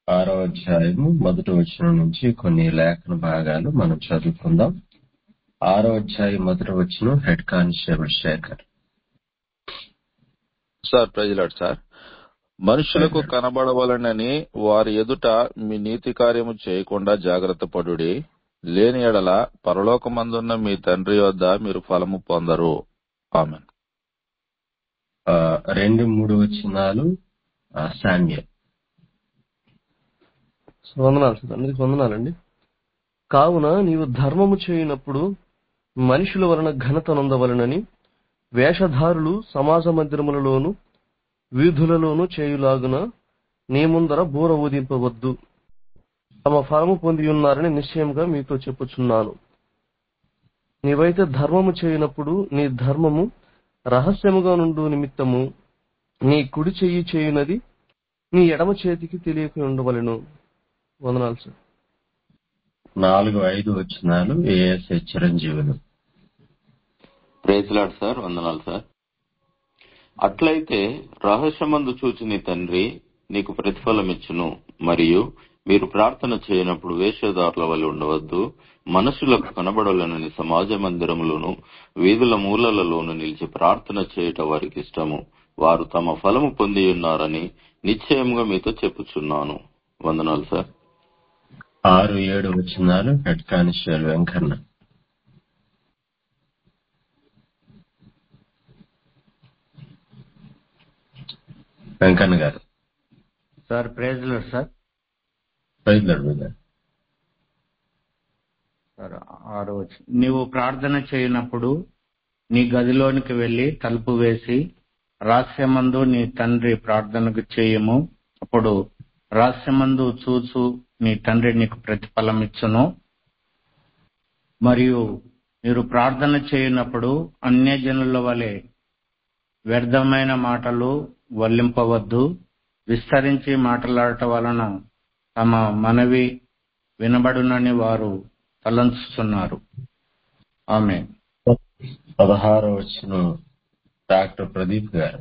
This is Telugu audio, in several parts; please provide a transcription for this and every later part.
ఆరో అధ్యాయము మొదటి వచనం నుంచి కొన్ని లేఖన భాగాలు మనం చదువుకుందాం ఆరో అధ్యాయం మొదటి వచనం హెడ్ కానిస్టేబుల్ శేఖర్ సార్ ప్రజలాడు సార్ మనుషులకు కనబడవలనని వారి ఎదుట మీ నీతి కార్యము చేయకుండా జాగ్రత్త పడుడి లేని ఎడల పరలోకమందున్న మీ తండ్రి వద్ద మీరు ఫలము పొందరు ఆమె ఆ, రెండు మూడు వచనాలు ఆ, శామ్యూయల్ వందనాలు సార్ అందరికి వందనాలండి కావున నీవు ధర్మము చేయనప్పుడు మనుషుల వలన ఘనత నొందవలనని వేషధారులు సమాజ మందిరములలోను వీధులలోను చేయులాగున నీ ముందర బూర ఊదింపవద్దు తమ ఫలము పొంది ఉన్నారని నిశ్చయంగా మీతో చెప్పుచున్నాను నీవైతే ధర్మము చేయనప్పుడు నీ ధర్మము రహస్యముగా నుండు నిమిత్తము నీ కుడి చెయ్యి చేయునది నీ ఎడమ చేతికి తెలియక ఉండవలెను వందనాలు సార్ నాలుగు ఐదు వచనాలు ఏఎస్ఐ చిరంజీవులు ప్రేజ్లాడ్ సార్ వందనాలు సార్ అట్లయితే రహస్యమందు చూచి నీ తండ్రి నీకు ప్రతిఫలం ఇచ్చును మరియు మీరు ప్రార్థన చేయనప్పుడు వేషధారుల వల్ల ఉండవద్దు మనుషులకు కనబడాలనని సమాజ మందిరములోను వీధుల మూలలలోను నిలిచి ప్రార్థన చేయట వారికి ఇష్టము వారు తమ ఫలము పొంది ఉన్నారని నిశ్చయంగా మీతో చెప్పుచున్నాను వందనాలు సార్ ఆరు ఏడు వచనాలు హెడ్ కానిస్టేబుల్ వెంకన్న వెంకన్న గారు సార్ ప్రేజ్లర్ సార్ బయలుదేరు బయలుదేరు. సార్ ఆరో వచనం. నీవు ప్రార్థన చేయనప్పుడు నీ గదిలోనికి వెళ్లి తలుపు వేసి రహస్యమందు నీ తండ్రి ప్రార్థనకు చేయము అప్పుడు రహస్యమందు చూచు నీ తండ్రి నీకు ప్రతిఫలం ఇచ్చును మరియు మీరు ప్రార్థన చేయనప్పుడు అన్యజనుల వలె వ్యర్థమైన మాటలు వల్లింపవద్దు విస్తరించి మాట్లాడటం వలన తమ మనవి వినబడునని వారు తలంచుతున్నారు ఆమె పదహారో వచనం డాక్టర్ ప్రదీప్ గారు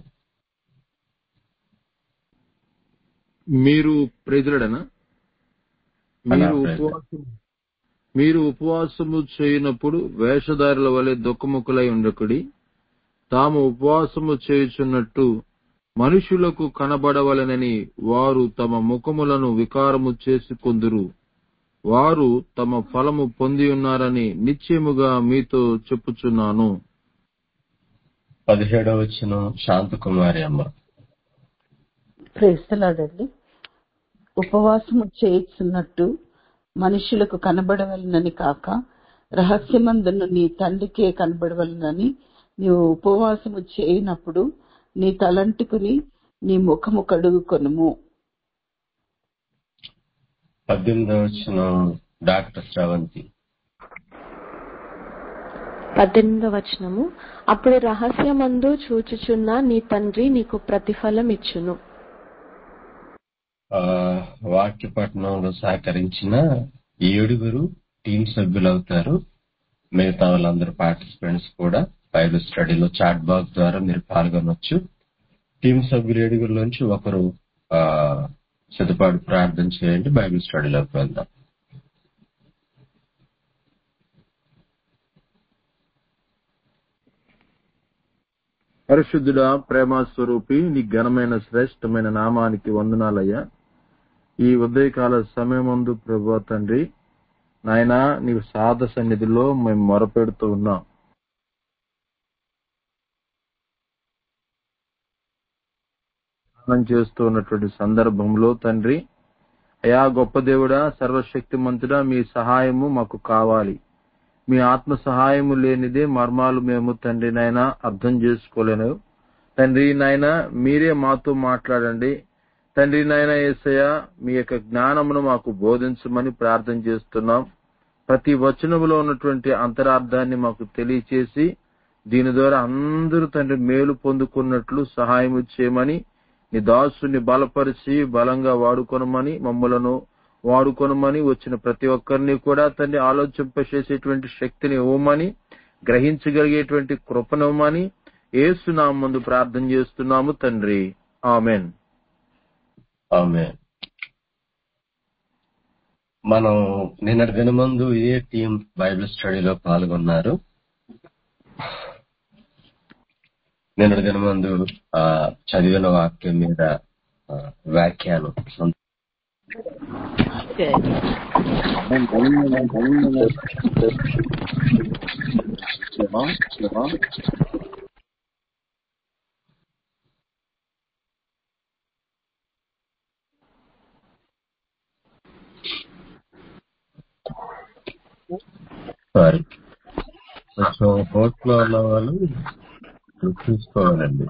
మీరు ప్రెజలడనా అలా మీరు ప్రెజలడ్. ఉపవాసం మీరు ఉపవాసము చేయనప్పుడు వేషధారుల వలె దుఃఖముఖులై ఉండకుడి తాము ఉపవాసము చేయుచున్నట్టు మనుషులకు కనబడవలనని వారు తమ ముఖములను వికారము చేసుకొందురు వారు తమ ఫలము పొంది ఉన్నారని నిశ్చయముగా మీతో చెప్పుచున్నాను పదిహేడో వచనం శాంతకుమారి అమ్మ ప్రేస్తలాడండి ఉపవాసము చేయుచున్నట్టు మనుషులకు కనబడవలనని కాక రహస్యమందును నీ తండ్రికే కనబడవలనని నీవు ఉపవాసము చేయనప్పుడు నీ తలంటుకుని నీ ముఖము కడుగుకొనుము పద్దెనిమిదో వచనం డాక్టర్ శ్రవంతి పద్దెనిమిదవ వచనము అప్పుడు రహస్యమందు చూచుచున్న నీ తండ్రి నీకు ప్రతిఫలం ఇచ్చును ఆ, వాక్య పట్టణంలో సహకరించిన ఏడుగురు టీం సభ్యులు అవుతారు మిగతా వాళ్ళందరూ పార్టిసిపెంట్స్ కూడా బైబిల్ స్టడీలో చాట్ బాక్స్ ద్వారా మీరు పాల్గొనొచ్చు టీం సభ్యులు ఏడుగురిలోంచి ఒకరు ఆ, సిద్ధపాటు ప్రార్థన చేయండి బైబిల్ స్టడీలోకి వెళ్దాం పరిశుద్ధుడా ప్రేమ స్వరూపి నీ ఘనమైన శ్రేష్టమైన నామానికి వందనాలయ్యా ఈ ఉదయకాల సమయమందు ప్రభు తండ్రి నాయనా నీవు సాధ సన్నిధిలో మేము మొరపెడుతూ ఉన్నాం ధ్యానం చేస్తూ ఉన్నటువంటి సందర్భంలో తండ్రి అయా గొప్ప దేవుడా సర్వశక్తిమంతుడా మీ సహాయము మాకు కావాలి మీ ఆత్మ సహాయము లేనిదే మర్మాలు మేము తండ్రి నాయన అర్థం చేసుకోలేను తండ్రి నాయన మీరే మాతో మాట్లాడండి తండ్రి నాయన ఏసయ్య మీ యొక్క జ్ఞానమును మాకు బోధించమని ప్రార్థన చేస్తున్నాం ప్రతి వచనములో ఉన్నటువంటి అంతరార్థాన్ని మాకు తెలియచేసి దీని ద్వారా అందరూ తండ్రి మేలు పొందుకున్నట్లు సహాయం చేయమని నీ దాసుని బలపరిచి బలంగా వాడుకొనమని మమ్మలను వాడుకొనమని వచ్చిన ప్రతి ఒక్కరిని కూడా తండ్రి ఆలోచింపచేసేటువంటి శక్తిని ఇవ్వమని గ్రహించగలిగేటువంటి కృపనివ్వమని ఏసునామం ముందు ప్రార్థన చేస్తున్నాము తండ్రి ఆమెన్ ఆమె మనం నిన్నటి దినమందు ఏ టీం బైబిల్ స్టడీలో పాల్గొన్నారు నిన్నటి దినమందు ఆ, చదివిన వాక్యం మీద ఆ, వ్యాఖ్యానం సొంత- సారీ కొంచెం కోర్టులో ఉన్న వాళ్ళు చూసుకోవాలండి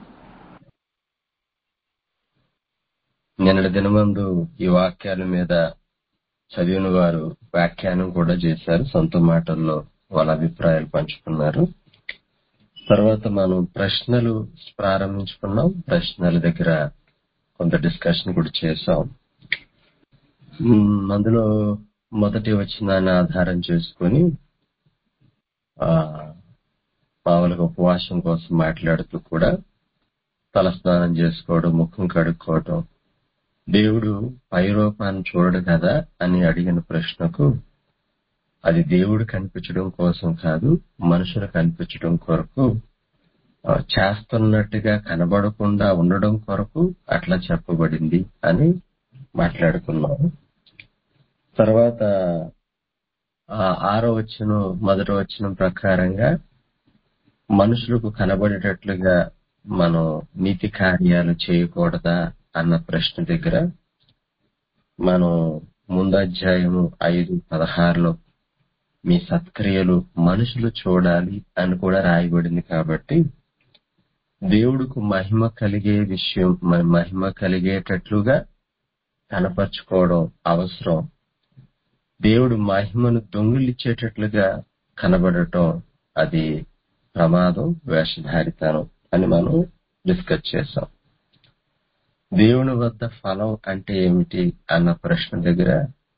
నిన్నటి దినమందు ఈ వాక్యాల మీద చదివిన వారు వ్యాఖ్యానం కూడా చేశారు సొంత మాటల్లో వాళ్ళ అభిప్రాయాలు పంచుకున్నారు తర్వాత మనం ప్రశ్నలు ప్రారంభించుకున్నాం ప్రశ్నల దగ్గర కొంత డిస్కషన్ కూడా చేశాం మ్మ్, అందులో మొదటి వచ్చినాన్ని ఆధారం చేసుకొని ఆ మామూలుగా ఉపవాసం కోసం మాట్లాడుతూ కూడా తలస్నానం చేసుకోవడం ముఖం కడుక్కోవడం దేవుడు పైరూపాన్ని చూడడు కదా అని అడిగిన ప్రశ్నకు అది దేవుడు కనిపించడం కోసం కాదు మనుషులు కనిపించడం కొరకు ఆ, చేస్తున్నట్టుగా కనబడకుండా ఉండడం కొరకు అట్లా చెప్పబడింది అని మాట్లాడుకున్నాము తర్వాత ఆ ఆరో వచ్చిన మొదటి వచ్చిన ప్రకారంగా మనుషులకు కనబడేటట్లుగా మనం నీతి కార్యాలు చేయకూడదా అన్న ప్రశ్న దగ్గర మనం ముందు అధ్యాయము ఐదు పదహారులో మీ సత్క్రియలు మనుషులు చూడాలి అని కూడా రాయబడింది కాబట్టి దేవుడికి మహిమ కలిగే విషయం మ- మహిమ కలిగేటట్లుగా కనపరుచుకోవడం అవసరం దేవుడు మహిమను దొంగిలిచ్చేటట్లుగా కనబడటం అది ప్రమాదం వేషధారితనం అని మనం డిస్కస్ చేసాం దేవుని వద్ద ఫలం అంటే ఏమిటి అన్న ప్రశ్న దగ్గర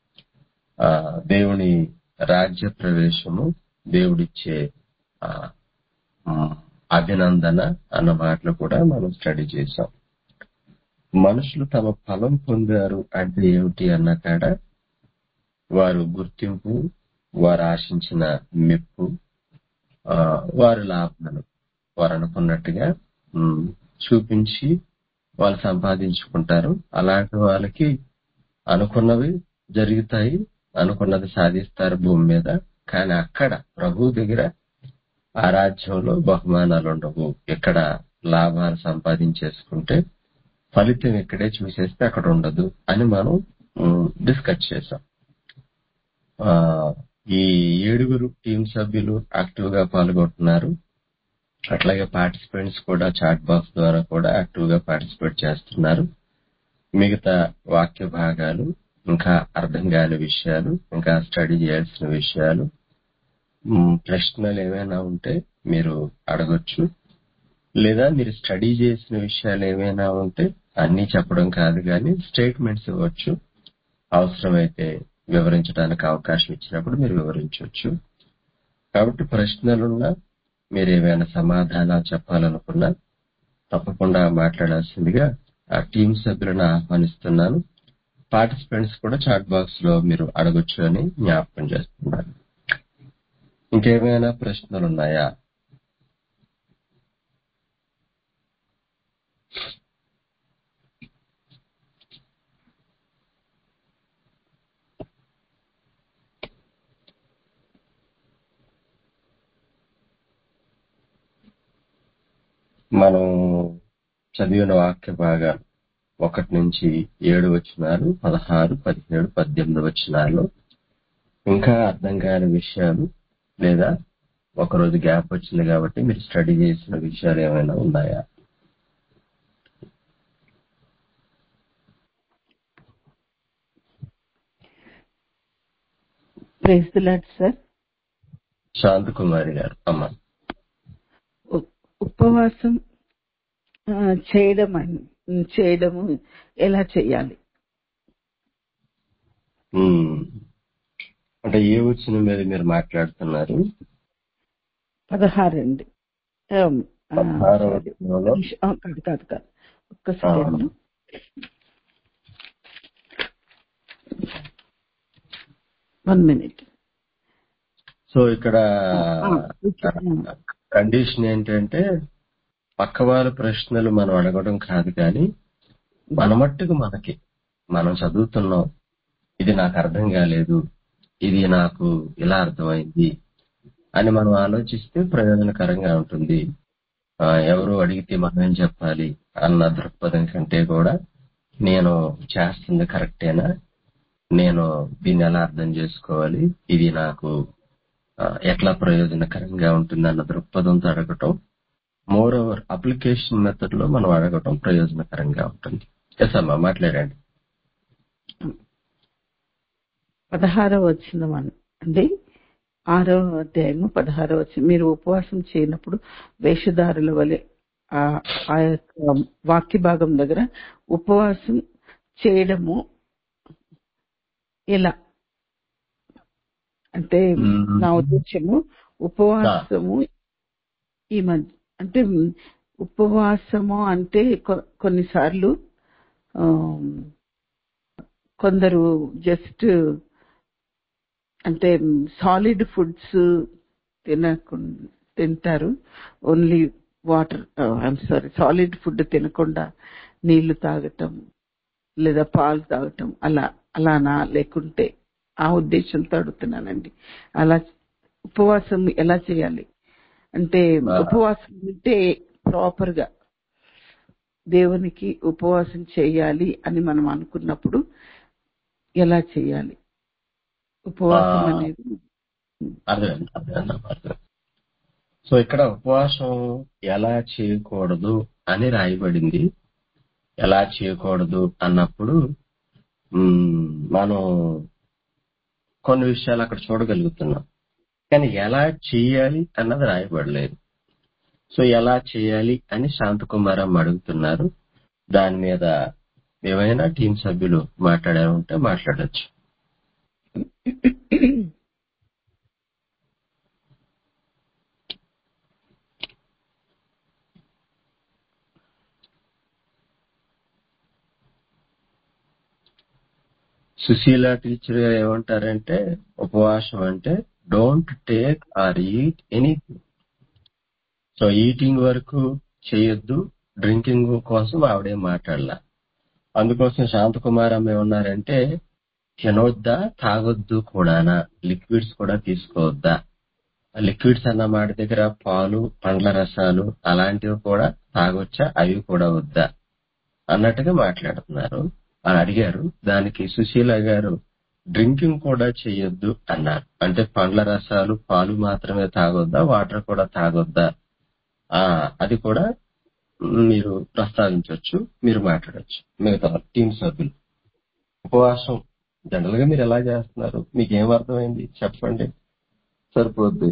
ఆ దేవుని రాజ్య ప్రవేశము దేవుడిచ్చే ఆ, మ్, అభినందన అన్న మాటలు కూడా మనం స్టడీ చేసాం మనుషులు తమ ఫలం పొందారు అంటే ఏమిటి అన్న కాడ వారు గుర్తింపు వారు ఆశించిన మెప్పు ఆ, వారి లాభాలు వారు అనుకున్నట్టుగా మ్, చూపించి వాళ్ళు సంపాదించుకుంటారు అలాంటి వాళ్ళకి అనుకున్నవి జరుగుతాయి అనుకున్నది సాధిస్తారు భూమి మీద కానీ అక్కడ ప్రభు దగ్గర ఆ రాజ్యంలో బహుమానాలు ఉండవు ఇక్కడ లాభాలు సంపాదించేసుకుంటే ఫలితం ఇక్కడే చూసేస్తే అక్కడ ఉండదు అని మనం డిస్కస్ చేసాం ఆ, ఈ ఏడుగురు టీం సభ్యులు యాక్టివ్ గా పాల్గొంటున్నారు అట్లాగే పార్టిసిపెంట్స్ కూడా చాట్ బాక్స్ ద్వారా కూడా యాక్టివ్ గా పార్టిసిపేట్ చేస్తున్నారు మిగతా వాక్య భాగాలు ఇంకా అర్థం కాని విషయాలు ఇంకా స్టడీ చేయాల్సిన విషయాలు మ్, ప్రశ్నలు ఏమైనా ఉంటే మీరు అడగొచ్చు లేదా మీరు స్టడీ చేసిన విషయాలు ఏమైనా ఉంటే అన్ని చెప్పడం కాదు కానీ స్టేట్మెంట్స్ ఇవ్వచ్చు అవసరమైతే వివరించడానికి అవకాశం ఇచ్చినప్పుడు మీరు వివరించవచ్చు కాబట్టి ప్రశ్నలున్నా మీరు ఏమైనా సమాధానాలు చెప్పాలనుకున్నా తప్పకుండా మాట్లాడాల్సిందిగా ఆ టీం సభ్యులను ఆహ్వానిస్తున్నాను పార్టిసిపెంట్స్ కూడా చాట్ బాక్స్ లో మీరు అడగొచ్చు అని జ్ఞాపకం చేస్తున్నాను ఇంకేమైనా ప్రశ్నలు ఉన్నాయా మనం చదివిన వాక్య భాగాలు ఒకటి నుంచి ఏడు వచనాలు పదహారు పదిహేడు పద్దెనిమిది వచనాలు ఇంకా అర్థం కాని విషయాలు లేదా ఒక రోజు గ్యాప్ వచ్చింది కాబట్టి మీరు స్టడీ చేసిన విషయాలు ఏమైనా ఉన్నాయా praise the Lord sir Shanti Kumari గారు అమ్మ ఉ- ఉపవాసం ఆ, చేయడం అన్- చేయడము ఎలా చేయాలి ఉమ్. అంటే ఏ వచ్చిన మీద మీరు మాట్లాడుతున్నారు పదహారు అండి ఆ, ఆ, పదహారవ sorry. వచనంలో నిమిషం. ఆ, కాదు కాదు కాదు ఒక్క సెకండ్ వన్ మినిట్ సో ఇక్కడ కండిషన్ ఏంటంటే పక్క వాళ్ళ ప్రశ్నలు మనం అడగడం కాదు కానీ మన మట్టుకు మనకి మనం చదువుతున్నాం ఇది నాకు అర్థం కాలేదు ఇది నాకు ఇలా అర్థమైంది అని మనం ఆలోచిస్తే ప్రయోజనకరంగా ఉంటుంది ఆ, ఎవరు అడిగితే మనం ఏం చెప్పాలి అన్న దృక్పథం కంటే కూడా నేను చేస్తుంది కరెక్టేనా నేను దీన్ని ఎలా అర్థం చేసుకోవాలి ఇది నాకు ఆ, ఎట్లా ప్రయోజనకరంగా ఉంటుంది అన్న దృక్పథంతో అడగటం మోర్ ఓవర్ అప్లికేషన్ మెథడ్ లో మనం అడగటం ప్రయోజనకరంగా ఉంటుంది ఎస్ అమ్మా మాట్లాడండి పదహారవ వచ్చిన అండి ఆరవ అధ్యాయము పదహారవ వచ్చిన మీరు ఉపవాసం చేయనప్పుడు వేషధారుల వలె ఆ ఆ యొక్క వాక్య భాగం దగ్గర ఉపవాసం చేయడము ఎలా అంటే మ్మ్. నా ఉద్దేశము ఉపవాసము ఈ మధ్య అంటే ఉపవాసము అంటే కొ- కొన్నిసార్లు ఆమ్, కొందరు జస్ట్ అంటే సాలిడ్ ఫుడ్స్ తినకుండా తింటారు only water I'm sorry solid food తినకుండా నీళ్లు తాగటం లేదా పాలు తాగటం అలా అలానా లేకుంటే ఆ ఉద్దేశంతో అడుగుతున్నానండి అలా ఉపవాసం ఎలా చేయాలి అంటే ఆ. ఉపవాసం అంటే ప్రాపర్ గా దేవునికి ఉపవాసం చేయాలి అని మనం అనుకున్నప్పుడు ఎలా చేయాలి ఉపవాసం ఆ. అనేది అర్థమైంది అర్థమైంది అమ్మా, అర్థమైంది సో ఇక్కడ ఉపవాసం ఎలా చేయకూడదు అని రాయబడింది ఎలా చేయకూడదు అన్నప్పుడు మ్మ్, మనం కొన్ని విషయాలు అక్కడ చూడగలుగుతున్నాం కానీ ఎలా చేయాలి అన్నది రాయబడలేదు సో ఎలా చేయాలి అని శాంతకుమారమ్మ అడుగుతున్నారు దాని మీద ఏమైనా టీం సభ్యులు మాట్లాడే ఉంటే మాట్లాడొచ్చు సుశీల టీచర్ గారు ఏమంటారంటే ఉపవాసం అంటే don't take or eat anything so eating వరకు చేయొద్దు డ్రింకింగ్ కోసం ఆవిడేం మాట్లాడలా అందుకోసం శాంతకుమార్ అమ్మ ఏమన్నారంటే తినొద్దా తాగొద్దు కూడానా లిక్విడ్స్ కూడా తీసుకోవద్దా లిక్విడ్స్ అన్న మాట దగ్గర పాలు పండ్ల రసాలు అలాంటివి కూడా తాగొచ్చా అవి కూడా వద్దా అన్నట్టుగా మాట్లాడుతున్నారు అని అడిగారు దానికి సుశీల గారు డ్రింకింగ్ కూడా చేయొద్దు అన్నారు అంటే పండ్ల రసాలు పాలు మాత్రమే తాగొద్దా వాటర్ కూడా తాగొద్దా ఆ అది కూడా మీరు ప్రస్తావించవచ్చు మీరు మాట్లాడొచ్చు మిగతా టీం సభ్యులు ఉపవాసం జనరల్ గా మీరు ఎలా చేస్తున్నారు మీకు ఏం అర్థమైంది చెప్పండి సరిపోద్ది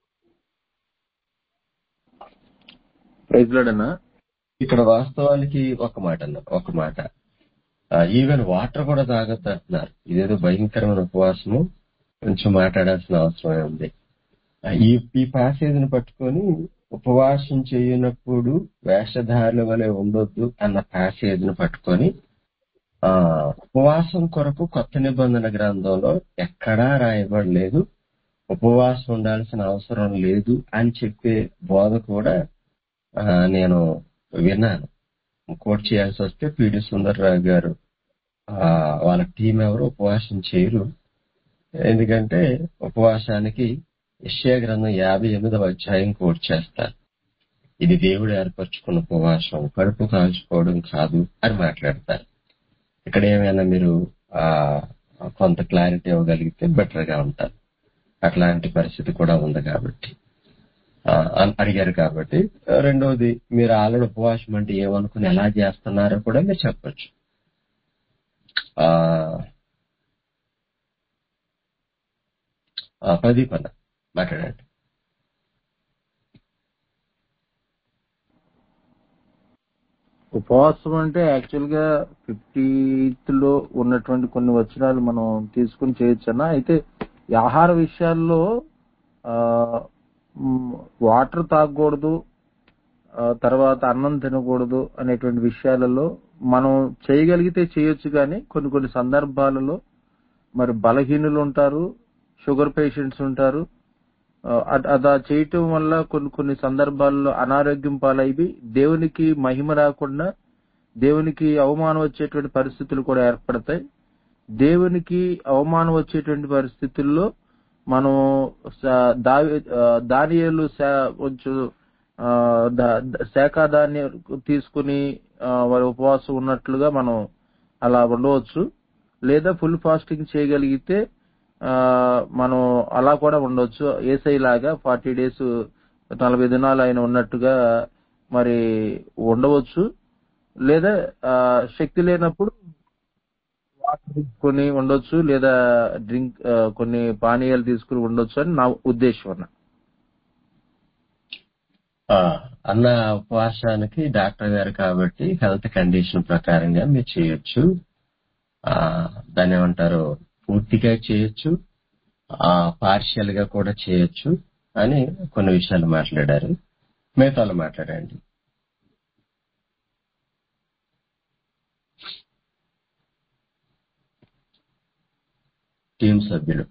ప్రైజ్ లాడనా ఇక్కడ వాస్తవానికి ఒక మాట అన్న ఒక మాట ఈవెన్ వాటర్ కూడా తాగొద్దు అంటున్నారు ఇదేదో భయంకరమైన ఉపవాసము కొంచెం మాట్లాడాల్సిన అవసరమే ఉంది ఆ, ఈ ఈ ప్యాసేజ్ని పట్టుకొని ఉపవాసం చేయనప్పుడు వేషధారుల వలె ఉండొద్దు అన్న ప్యాసేజ్ని పట్టుకొని ఆ ఉపవాసం కొరకు కొత్త నిబంధన గ్రంథంలో ఎక్కడా రాయబడలేదు ఉపవాసం ఉండాల్సిన అవసరం లేదు అని చెప్పే బోధ కూడా ఆ, నేను విన్నాను కోట్ చేయాల్సి వస్తే పిడి సుందర్రావు గారు ఆ, వాళ్ళ టీం ఎవరు ఉపవాసం చేయరు ఎందుకంటే ఉపవాసానికి యెషయా గ్రంథం యాభై ఎనిమిదవ అధ్యాయం కోట్ చేస్తారు ఇది దేవుడు ఏర్పరచుకున్న ఉపవాసం కడుపు కాల్చుకోవడం కాదు అని మాట్లాడతారు ఇక్కడ ఏమైనా మీరు ఆ కొంత క్లారిటీ ఇవ్వగలిగితే బెటర్ గా ఉంటారు అట్లాంటి పరిస్థితి కూడా ఉంది కాబట్టి ఆ, అన్- అడిగారు కాబట్టి ఆ, రెండవది మీరు ఆల్రెడీ ఉపవాసం అంటే ఏమనుకుని ఎలా చేస్తున్నారో కూడా మీరు చెప్పొచ్చు ఆ ఆ, ప్రదీప్ అన్న మాట్లాడండి ఉపవాసం అంటే యాక్చువల్ గా ఫిఫ్టీత్ లో ఉన్నటువంటి కొన్ని వచనాలు మనం తీసుకుని చేయొచ్చన్నా అయితే ఈ ఆహార విషయాల్లో ఆ వాటర్ తాగకూడదు ఆ, తర్వాత అన్నం తినకూడదు అనేటువంటి విషయాలలో మనం చేయగలిగితే చేయొచ్చు కానీ కొన్ని కొన్ని సందర్భాలలో మరి బలహీనులు ఉంటారు షుగర్ పేషెంట్స్ ఉంటారు ఆ, అ- అలా చేయటం వల్ల కొన్ని కొన్ని సందర్భాల్లో అనారోగ్యం పాలైవి దేవునికి మహిమ రాకుండా దేవునికి అవమానం వచ్చేటువంటి పరిస్థితులు కూడా ఏర్పడతాయి దేవునికి అవమానం వచ్చేటువంటి పరిస్థితుల్లో మనం స- దావి ఆ, దానియేలు శా- కొంచెం ఆ, దా- ద- శాఖ ధాన్యం తీసుకుని ఆ, వారి ఉపవాసం ఉన్నట్లుగా మనం అలా ఉండవచ్చు లేదా ఫుల్ ఫాస్టింగ్ చేయగలిగితే ఆ, మనం అలా కూడా ఉండొచ్చు ఏసై లాగా ఫార్టీ డేస్ నలభై దినాలు ఆయన ఉన్నట్టుగా మరి ఉండవచ్చు లేదా ఆ, శక్తి లేనప్పుడు వాటర్ తీసుకొని ఉండొచ్చు లేదా డ్రింక్ ఆ, కొన్ని పానీయాలు తీసుకుని ఉండొచ్చు అని నా ఉద్దేశం అన్న ఆ, అన్న ఉపవాసానికి డాక్టర్ గారు కాబట్టి హెల్త్ కండిషన్ ప్రకారంగా మీరు చేయొచ్చు ఆ, దాన్ని ఏమంటారు పూర్తిగా చేయొచ్చు ఆ పార్షియల్ గా కూడా చేయొచ్చు అని కొన్ని విషయాలు మాట్లాడారు మిగతాలు మాట్లాడండి టీం సభ్యులు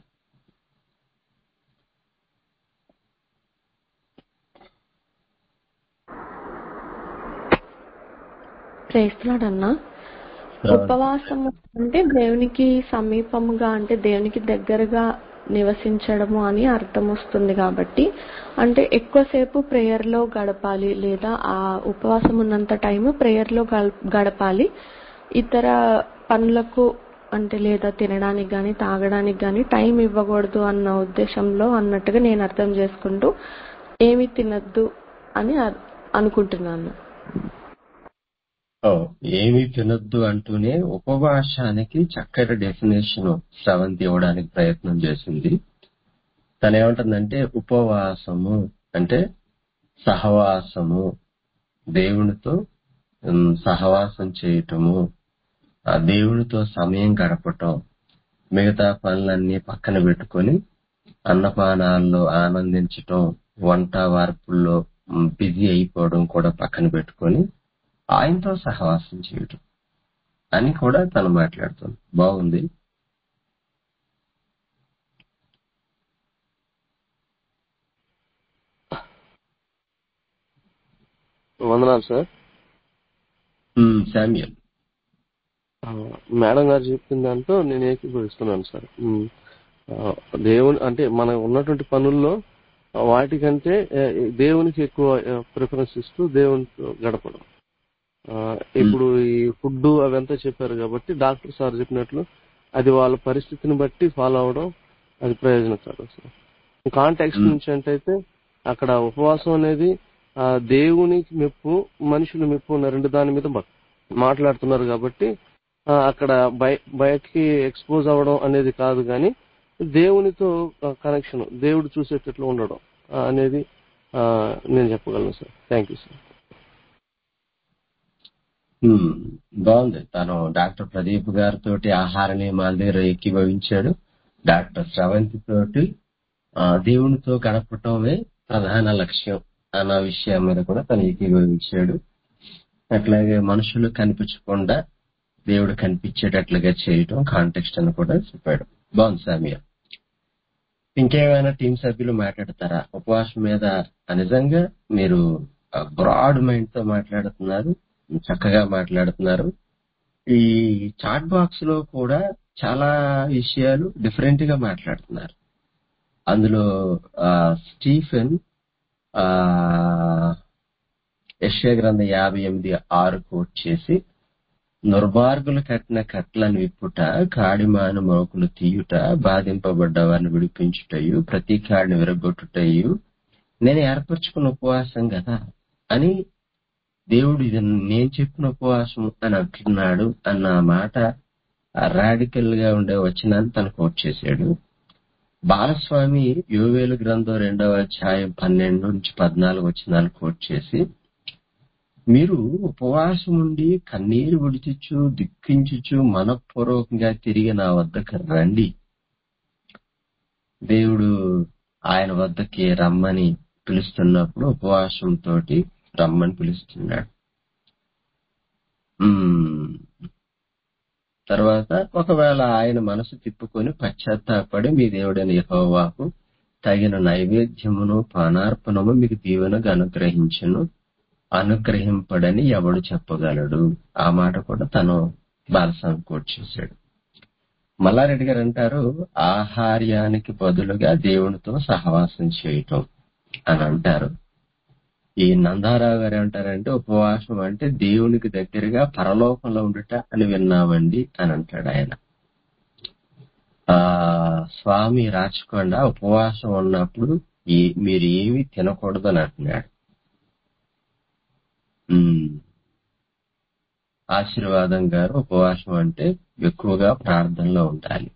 ప్రేస్తున్నాడన్నా ఉపవాసము అంటే దేవునికి సమీపముగా అంటే దేవునికి దగ్గరగా నివసించడము అని అర్థం వస్తుంది కాబట్టి అంటే ఎక్కువసేపు ప్రేయర్ లో గడపాలి లేదా ఆ ఉపవాసం ఉన్నంత టైం ప్రేయర్ లో గడ- గడపాలి ఇతర పనులకు అంటే లేదా తినడానికి గాని తాగడానికి గాని టైం ఇవ్వకూడదు అన్న ఉద్దేశంలో అన్నట్టుగా నేను అర్థం చేసుకుంటూ ఏమి తినద్దు అని అ- అనుకుంటున్నాను ఓ ఏమీ తినొద్దు అంటూనే ఉపవాసానికి చక్కటి డెఫినేషన్ శ్రవంతి ఇవ్వడానికి ప్రయత్నం చేసింది తను ఏమంటుందంటే ఉపవాసము అంటే సహవాసము దేవునితో ఉమ్, సహవాసం చేయటము ఆ దేవునితో సమయం గడపటం మిగతా పనులన్నీ పక్కన పెట్టుకొని అన్నపానాల్లో ఆనందించటం వంట వార్పుల్లో బిజీ అయిపోవడం కూడా పక్కన పెట్టుకొని ఆయనతో సహవాసం చేయటం అని కూడా తను మాట్లాడుతుంది బాగుంది వందనాలు sir um, Samuel ah, madam గారు చెప్పిన దాంట్లో నేను ఏకీభవిస్తున్నాను సార్ ఉమ్, ఆ, దేవుని అంటే మన ఉన్నటువంటి పనుల్లో ఆ, వాటికంటే ఏ, దేవునికి ఎక్కువ ప్రిఫరెన్స్ ఇస్తూ దేవునితో గడపడం ఆ, ఇప్పుడు ఈ ఫుడ్ అవంతా చెప్పారు కాబట్టి డాక్టర్ సార్ చెప్పినట్లు అది వాళ్ళ పరిస్థితిని బట్టి ఫాలో అవడం అది ప్రయోజనకరం సార్ కాంటాక్స్ట్ ఉమ్, నుంచి అంటే అయితే అక్కడ ఉపవాసం అనేది ఆ, దేవునికి మెప్పు మనుషుల మెప్పు ఉన్న రెండు దాని మీద మా- మాట్లాడుతున్నారు కాబట్టి ఆ, అక్కడ బయ బయటికి ఎక్స్పోజ్ అవ్వడం అనేది కాదు కానీ దేవునితో కనెక్షన్ దేవుడు చూసేటట్లు ఉండడం ఆ, అనేది ఆ, నేను చెప్పగలను sir thank you sir um, బాగుంది తను డాక్టర్ ప్రదీప్ గారితో ఆహార నియమాల దగ్గర ఏకీభవించాడు డాక్టర్ శ్రవంతి తోటి ఆ, దేవునితో గడపటమే ప్రధాన లక్ష్యం అన్న విషయం మీద కూడా తను ఏకీభవించాడు అట్లాగే మనుషులు కనిపించకుండా దేవుడు కనిపించేటట్లుగా చేయటం కాంటెక్స్ట్ అని కూడా చెప్పాడు బాగుంది సామియా ఇంకేమైనా టీం సభ్యులు మాట్లాడతారా ఉపవాసం మీద నిజంగా మీరు బ్రాడ్ మైండ్ తో మాట్లాడుతున్నారు చక్కగా మాట్లాడుతున్నారు ఈ చాట్ బాక్స్ లో కూడా చాలా విషయాలు డిఫరెంట్ గా మాట్లాడుతున్నారు అందులో ఆ, స్టీఫెన్ ఆ యెషయా గ్రంథం యాభై ఎనిమిది ఆరు కోట్ చేసి దుర్మార్గులు కట్టిన కట్లను విప్పుట కాడిమాను మోకులు తీయుట బాధింపబడ్డ వారిని విడిపించుటయు ప్రతి కాడిని విరగొట్టుటయు నేను ఏర్పరచుకున్న ఉపవాసం కదా అని దేవుడు ఇది నేను చెప్పిన ఉపవాసం అని అంటున్నాడు అన్న మాట రాడికల్ గా ఉండే వచనాన్ని తను కోట్ చేశాడు బాలస్వామి యోవేలు గ్రంథం రెండవ అధ్యాయం పన్నెండు నుంచి పద్నాలుగు వచనాలు కోట్ చేసి మీరు ఉపవాసం ఉండి కన్నీరు విడిచిచ్చు దిక్కించుచు మనఃపూర్వకంగా తిరిగి నా వద్దకు రండి దేవుడు ఆయన వద్దకి రమ్మని పిలుస్తున్నప్పుడు ఉపవాసంతో రమ్మని పిలుస్తున్నాడు ఉమ్, తర్వాత ఒకవేళ ఆయన మనసు తిప్పుకొని పశ్చాత్తాపడి మీ దేవుడైన యెహోవాకు తగిన నైవేద్యమును పానార్పణము మీకు దీవెనగా అనుగ్రహించును అనుగ్రహింపడని ఎవడు చెప్పగలడు ఆ మాట కూడా తను బాలస్వామి కోట్ చేశాడు మల్లారెడ్డి గారు అంటారు ఆహార్యానికి బదులుగా దేవునితో సహవాసం చేయటం అని అంటారు ఈ నందారావు గారు ఏమంటారంటే ఉపవాసం అంటే దేవునికి దగ్గరగా పరలోకంలో ఉండుట అని విన్నామండి అని అంటాడు ఆయన ఆ స్వామి రాచకొండ ఉపవాసం ఉన్నప్పుడు ఈ- మీరు ఏమి తినకూడదు అని అంటున్నాడు ఉమ్. ఆశీర్వాదం గారు ఉపవాసం అంటే ఎక్కువగా ప్రార్థనలో ఉండాలి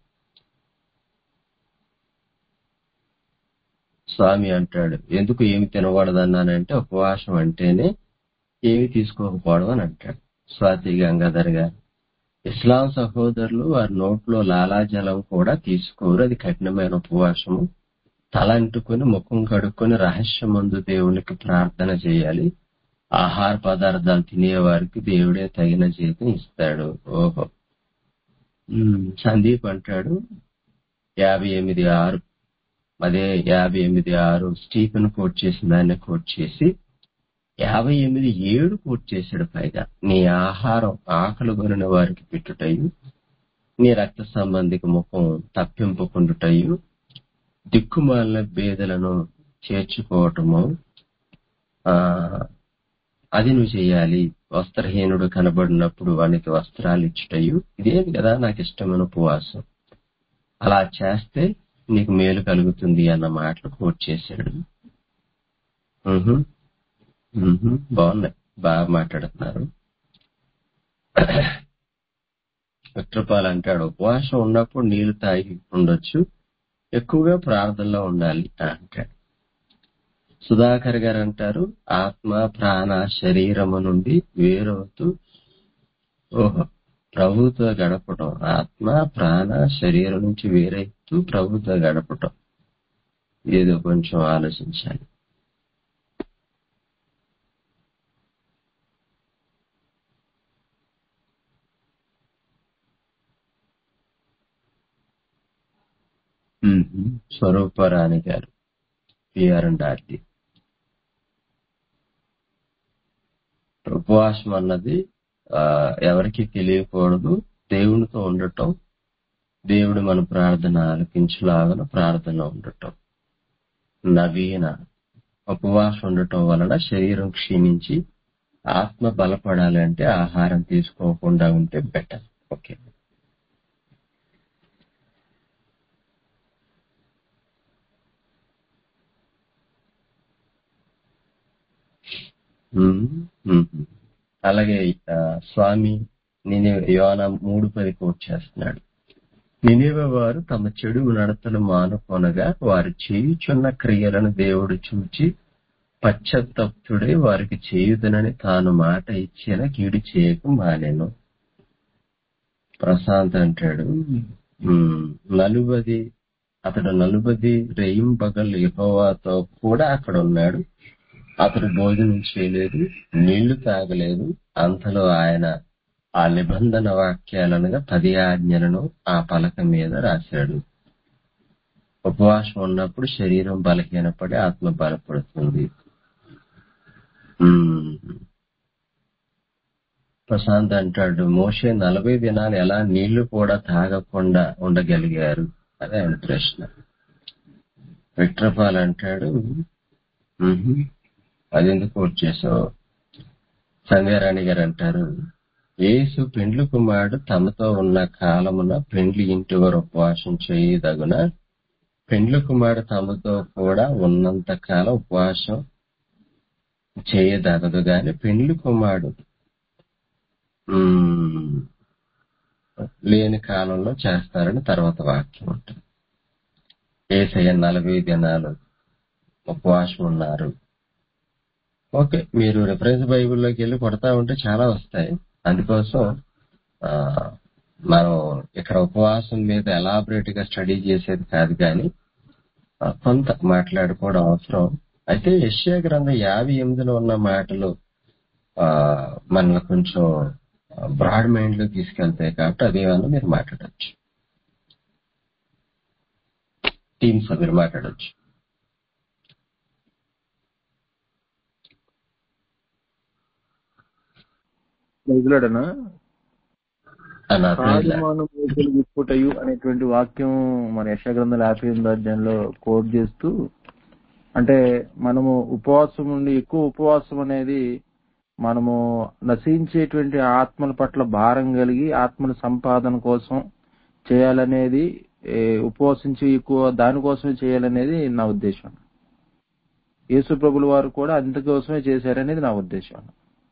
స్వామి అంటాడు ఎందుకు ఏమి తినకూడదన్నానంటే ఉపవాసం అంటేనే ఏమి తీసుకోకపోవడం అని అంటాడు స్వాతి గంగాధర్ గారు ఇస్లాం సహోదరులు వారి నోట్లో లాలాజలం కూడా తీసుకోరు అది కఠినమైన ఉపవాసము తల అంటుకుని ముఖం కడుక్కొని రహస్యమందు దేవునికి ప్రార్థన చేయాలి ఆహార పదార్థాలు తినేవారికి దేవుడే తగిన జీతం ఇస్తాడు ఓహో ఉమ్, సందీప్ అంటాడు యాభై ఎనిమిది ఆరు అదే యాభై ఎనిమిది ఆరు స్టీఫెన్ కోట్ చేసిన దాన్ని కోట్ చేసి యాభై ఎనిమిది ఏడు కోట్ చేశాడు పైగా నీ ఆహారం ఆకలి కొనిన వారికి పెట్టుటయు నీ రక్త సంబంధిక ముఖం తప్పింపుకుండుటయు దిక్కుమాలిన బేదలను చేర్చుకోవటము ఆ అది నువ్వు చేయాలి వస్త్రహీనుడు కనబడినప్పుడు వానికి వస్త్రాలు ఇచ్చుటయు ఇదేది కదా నాకు ఇష్టమైన ఉపవాసం అలా చేస్తే నీకు మేలు కలుగుతుంది అన్న మాటలు కోట్ చేశాడు మ్హూ, మ్హూ, బాగున్నాయి బాగా మాట్లాడుతున్నారు విక్రపాల్ అంటాడు ఉపవాసం ఉన్నప్పుడు నీళ్లు తాగి ఉండొచ్చు ఎక్కువగా ప్రార్థనలో ఉండాలి అని అంటాడు సుధాకర్ గారు అంటారు ఆత్మ ప్రాణ శరీరము నుండి వేరవుతూ ఓహో ప్రభుతో గడపటం ఆత్మ ప్రాణ శరీరం నుంచి వేరైతూ ప్రభుతో గడపటం ఏదో కొంచెం ఆలోచించాలి మ్మ్. స్వరూపరాణి గారు పిఆర్ అండ్ ఆర్తి ఉపవాసం అన్నది ఆ, ఎవరికి తెలియకూడదు దేవునితో ఉండటం దేవుడు మన ప్రార్థన ఆలకించులాగన ప్రార్థన ఉండటం నవీన ఉపవాసం ఉండటం వలన శరీరం క్షీణించి ఆత్మ బలపడాలి అంటే ఆహారం తీసుకోకుండా ఉంటే బెటర్ ఓకే మ్మ్. మ్మ్. అలాగే ఆ, స్వామి నేను యోన మూడు పది కోట్ చేస్తున్నాడు నినేవే వారు తమ చెడు నడతలు మానుకొనగా వారు చేయుచున్న క్రియలను దేవుడు చూచి పశ్చత్తప్తుడై వారికి చేయుదనని తాను మాట ఇచ్చిన కీడు చేయక మానేను ప్రశాంత్ అంటాడు "ఉమ్, నలుబది అతడు నలుబది రెయింబగల్ యెహోవాతో కూడా అక్కడ ఉన్నాడు అతడు భోజనం చేయలేదు నీళ్లు తాగలేదు అంతలో ఆయన ఆ నిబంధన వాక్యాలనగా పది ఆజ్ఞలను ఆ పలక మీద రాశాడు ఉపవాసం ఉన్నప్పుడు శరీరం బలహీనపడి ఆత్మ బలపడుతుంది ఉమ్. ప్రశాంత్ అంటాడు మోషే నలభై దినాలు ఎలా నీళ్లు కూడా తాగకుండా ఉండగలిగారు అదే ఆయన ప్రశ్న విక్రపాల్ అంటాడు "మ్హూ. అదెందుకు కోట్ చేసావు సంగారాణి గారు అంటారు యేసు పెండ్లు కుమారుడు తమతో ఉన్న కాలమున పెండ్లి ఇంటి వారు ఉపవాసం చేయదగున పెండ్లు కుమారుడు తమతో కూడా ఉన్నంత కాలం ఉపవాసం చేయదగదు గాని పెండ్లి కుమారుడు ఉమ్, లేని కాలంలో చేస్తారని తర్వాత వాక్యం ఉంటుంది ఏసయ్య నలభై దినాలు ఉపవాసం ఉన్నారు ఓకే మీరు రిఫరెన్స్ బైబిల్లోకి వెళ్ళి కొడతా ఉంటే చాలా వస్తాయి అందుకోసం ఆ, మనం ఇక్కడ ఉపవాసం మీద ఎలాబరేట్ గా స్టడీ చేసేది కాదు కానీ ఆ, కొంత మాట్లాడుకోవడం అవసరం అయితే యెషయా గ్రంథం యాభై ఎనిమిదిలో ఉన్న మాటలు ఆ, మనల్ని కొంచెం బ్రాడ్ మైండ్ లో తీసుకెళ్తాయి కాబట్టి అదేమన్నా మీరు మాట్లాడచ్చు టీమ్ సభ్యులు మాట్లాడచ్చు నిజులడనా అన్న కాదు ప్రైజ్లా మాను మూకులు విప్పుటయు అనేటువంటి వాక్యం మన యశగ్రంథం యాభై ఎనిమిది అధ్యాయంలో కోట్ చేస్తూ అంటే మనము ఉపవాసం ఉండి ఎక్కువ ఉపవాసం అనేది మనము నశించేటువంటి ఆత్మల పట్ల భారం కలిగి ఆత్మల సంపాదన కోసం చేయాలనేది ఏ, ఉపవాసించి ఎక్కువ దానికోసమే చేయాలనేది నా ఉద్దేశం యేసు ప్రభుల వారు కూడా అందుకోసమే చేశారనేది నా ఉద్దేశం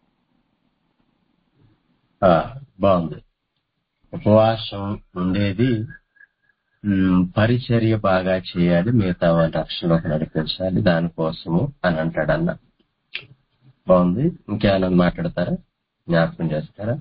ఆ, బాగుంది ఉపవాసం ఉండేది ఉమ్, పరిచర్య బాగా చేయాలి మిగతా వాళ్ళ రక్షణలోకి నడిపించాలి దానికోసము అని అంటాడన్న బాగుంది ఇంకేమైనా మాట్లాడతారా జ్ఞాపకం చేస్తారా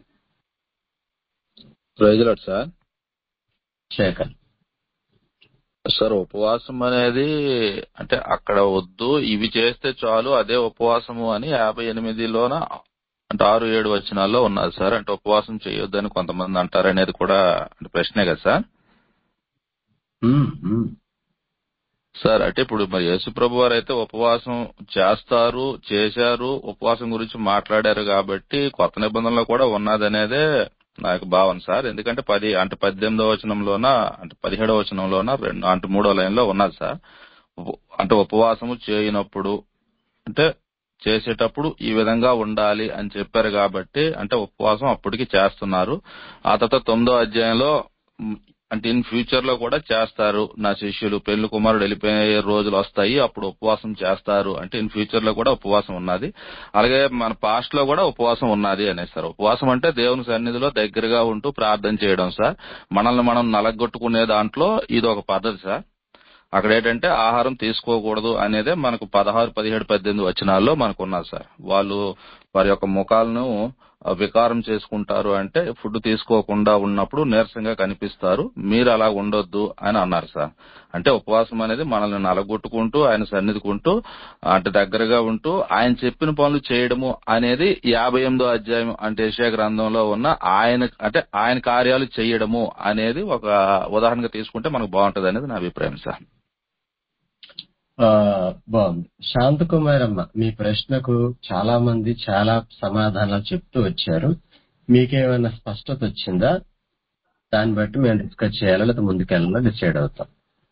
ప్రజలాడు సార్ శేఖర్ సార్ ఉపవాసం అనేది అంటే అక్కడ వద్దు ఇవి చేస్తే చాలు అదే ఉపవాసము అని యాభై ఎనిమిదిలోన అంటే ఆరు ఏడు వచనాల్లో ఉన్నది సార్ అంటే ఉపవాసం చేయొద్దని కొంతమంది అంటారు అనేది కూడా అంటే ప్రశ్నే కదా సార్ ఉమ్, ఉమ్. సార్ అంటే ఇప్పుడు మరి యేసు ప్రభు వారు అయితే ఉపవాసం చేస్తారు చేశారు ఉపవాసం గురించి మాట్లాడారు కాబట్టి కొత్త నిబంధనలో కూడా ఉన్నదనేదే నా యొక్క భావన సార్ ఎందుకంటే పది అంటే పద్దెనిమిదవ వచనంలోన అంటే పదిహేడవ వచనంలోన రెండు అంటే మూడో లైన్ లో ఉన్నది సార్ ఉప- అంటే ఉపవాసము చేయనప్పుడు అంటే చేసేటప్పుడు ఈ విధంగా ఉండాలి అని చెప్పారు కాబట్టి అంటే ఉపవాసం అప్పటికి చేస్తున్నారు ఆ తర్వాత తొమ్మిదో అధ్యాయంలో మ్, అంటే ఇన్ ఫ్యూచర్ లో కూడా చేస్తారు నా శిష్యులు పెళ్లి కుమారుడు వెళ్ళిపోయే రోజులు వస్తాయి అప్పుడు ఉపవాసం చేస్తారు అంటే ఇన్ ఫ్యూచర్ లో కూడా ఉపవాసం ఉన్నది అలాగే మన పాస్ట్ లో కూడా ఉపవాసం ఉన్నది అనే సార్ ఉపవాసం అంటే దేవుని సన్నిధిలో దగ్గరగా ఉంటూ ప్రార్థన చేయడం సార్ మనల్ని మనం నలగొట్టుకునే దాంట్లో ఇది ఒక పద్ధతి సార్ అక్కడ ఏంటంటే ఆహారం తీసుకోకూడదు అనేదే మనకు పదహారు పదిహేడు పద్దెనిమిది వచనాల్లో మనకు ఉన్నది సార్ వాళ్ళు వారి యొక్క ముఖాలను ఆ, వికారం చేసుకుంటారు అంటే ఫుడ్ తీసుకోకుండా ఉన్నప్పుడు నీరసంగా కనిపిస్తారు మీరు అలా ఉండొద్దు అని అన్నారు సార్ అంటే ఉపవాసం అనేది మనల్ని నలగొట్టుకుంటూ ఆయన సన్నిధికుంటూ అంటే దగ్గరగా ఉంటూ ఆయన చెప్పిన పనులు చేయడము అనేది యాభై ఎనిమిదో అధ్యాయం అంటే యెషయా గ్రంథంలో ఉన్న ఆయన అంటే ఆయన కార్యాలు చేయడము అనేది ఒక ఉదాహరణగా తీసుకుంటే మనకు బాగుంటది అనేది నా అభిప్రాయం సార్ ఆ, బాగుంది శాంతకుమార్ అమ్మ మీ ప్రశ్నకు చాలా మంది చాలా సమాధానాలు చెప్తూ వచ్చారు మీకేమైనా స్పష్టత వచ్చిందా దాన్ని బట్టి మేము డిస్కస్ చేయాలా లేదా ముందుకెళ్ళాలో డిసైడ్ అవుతాం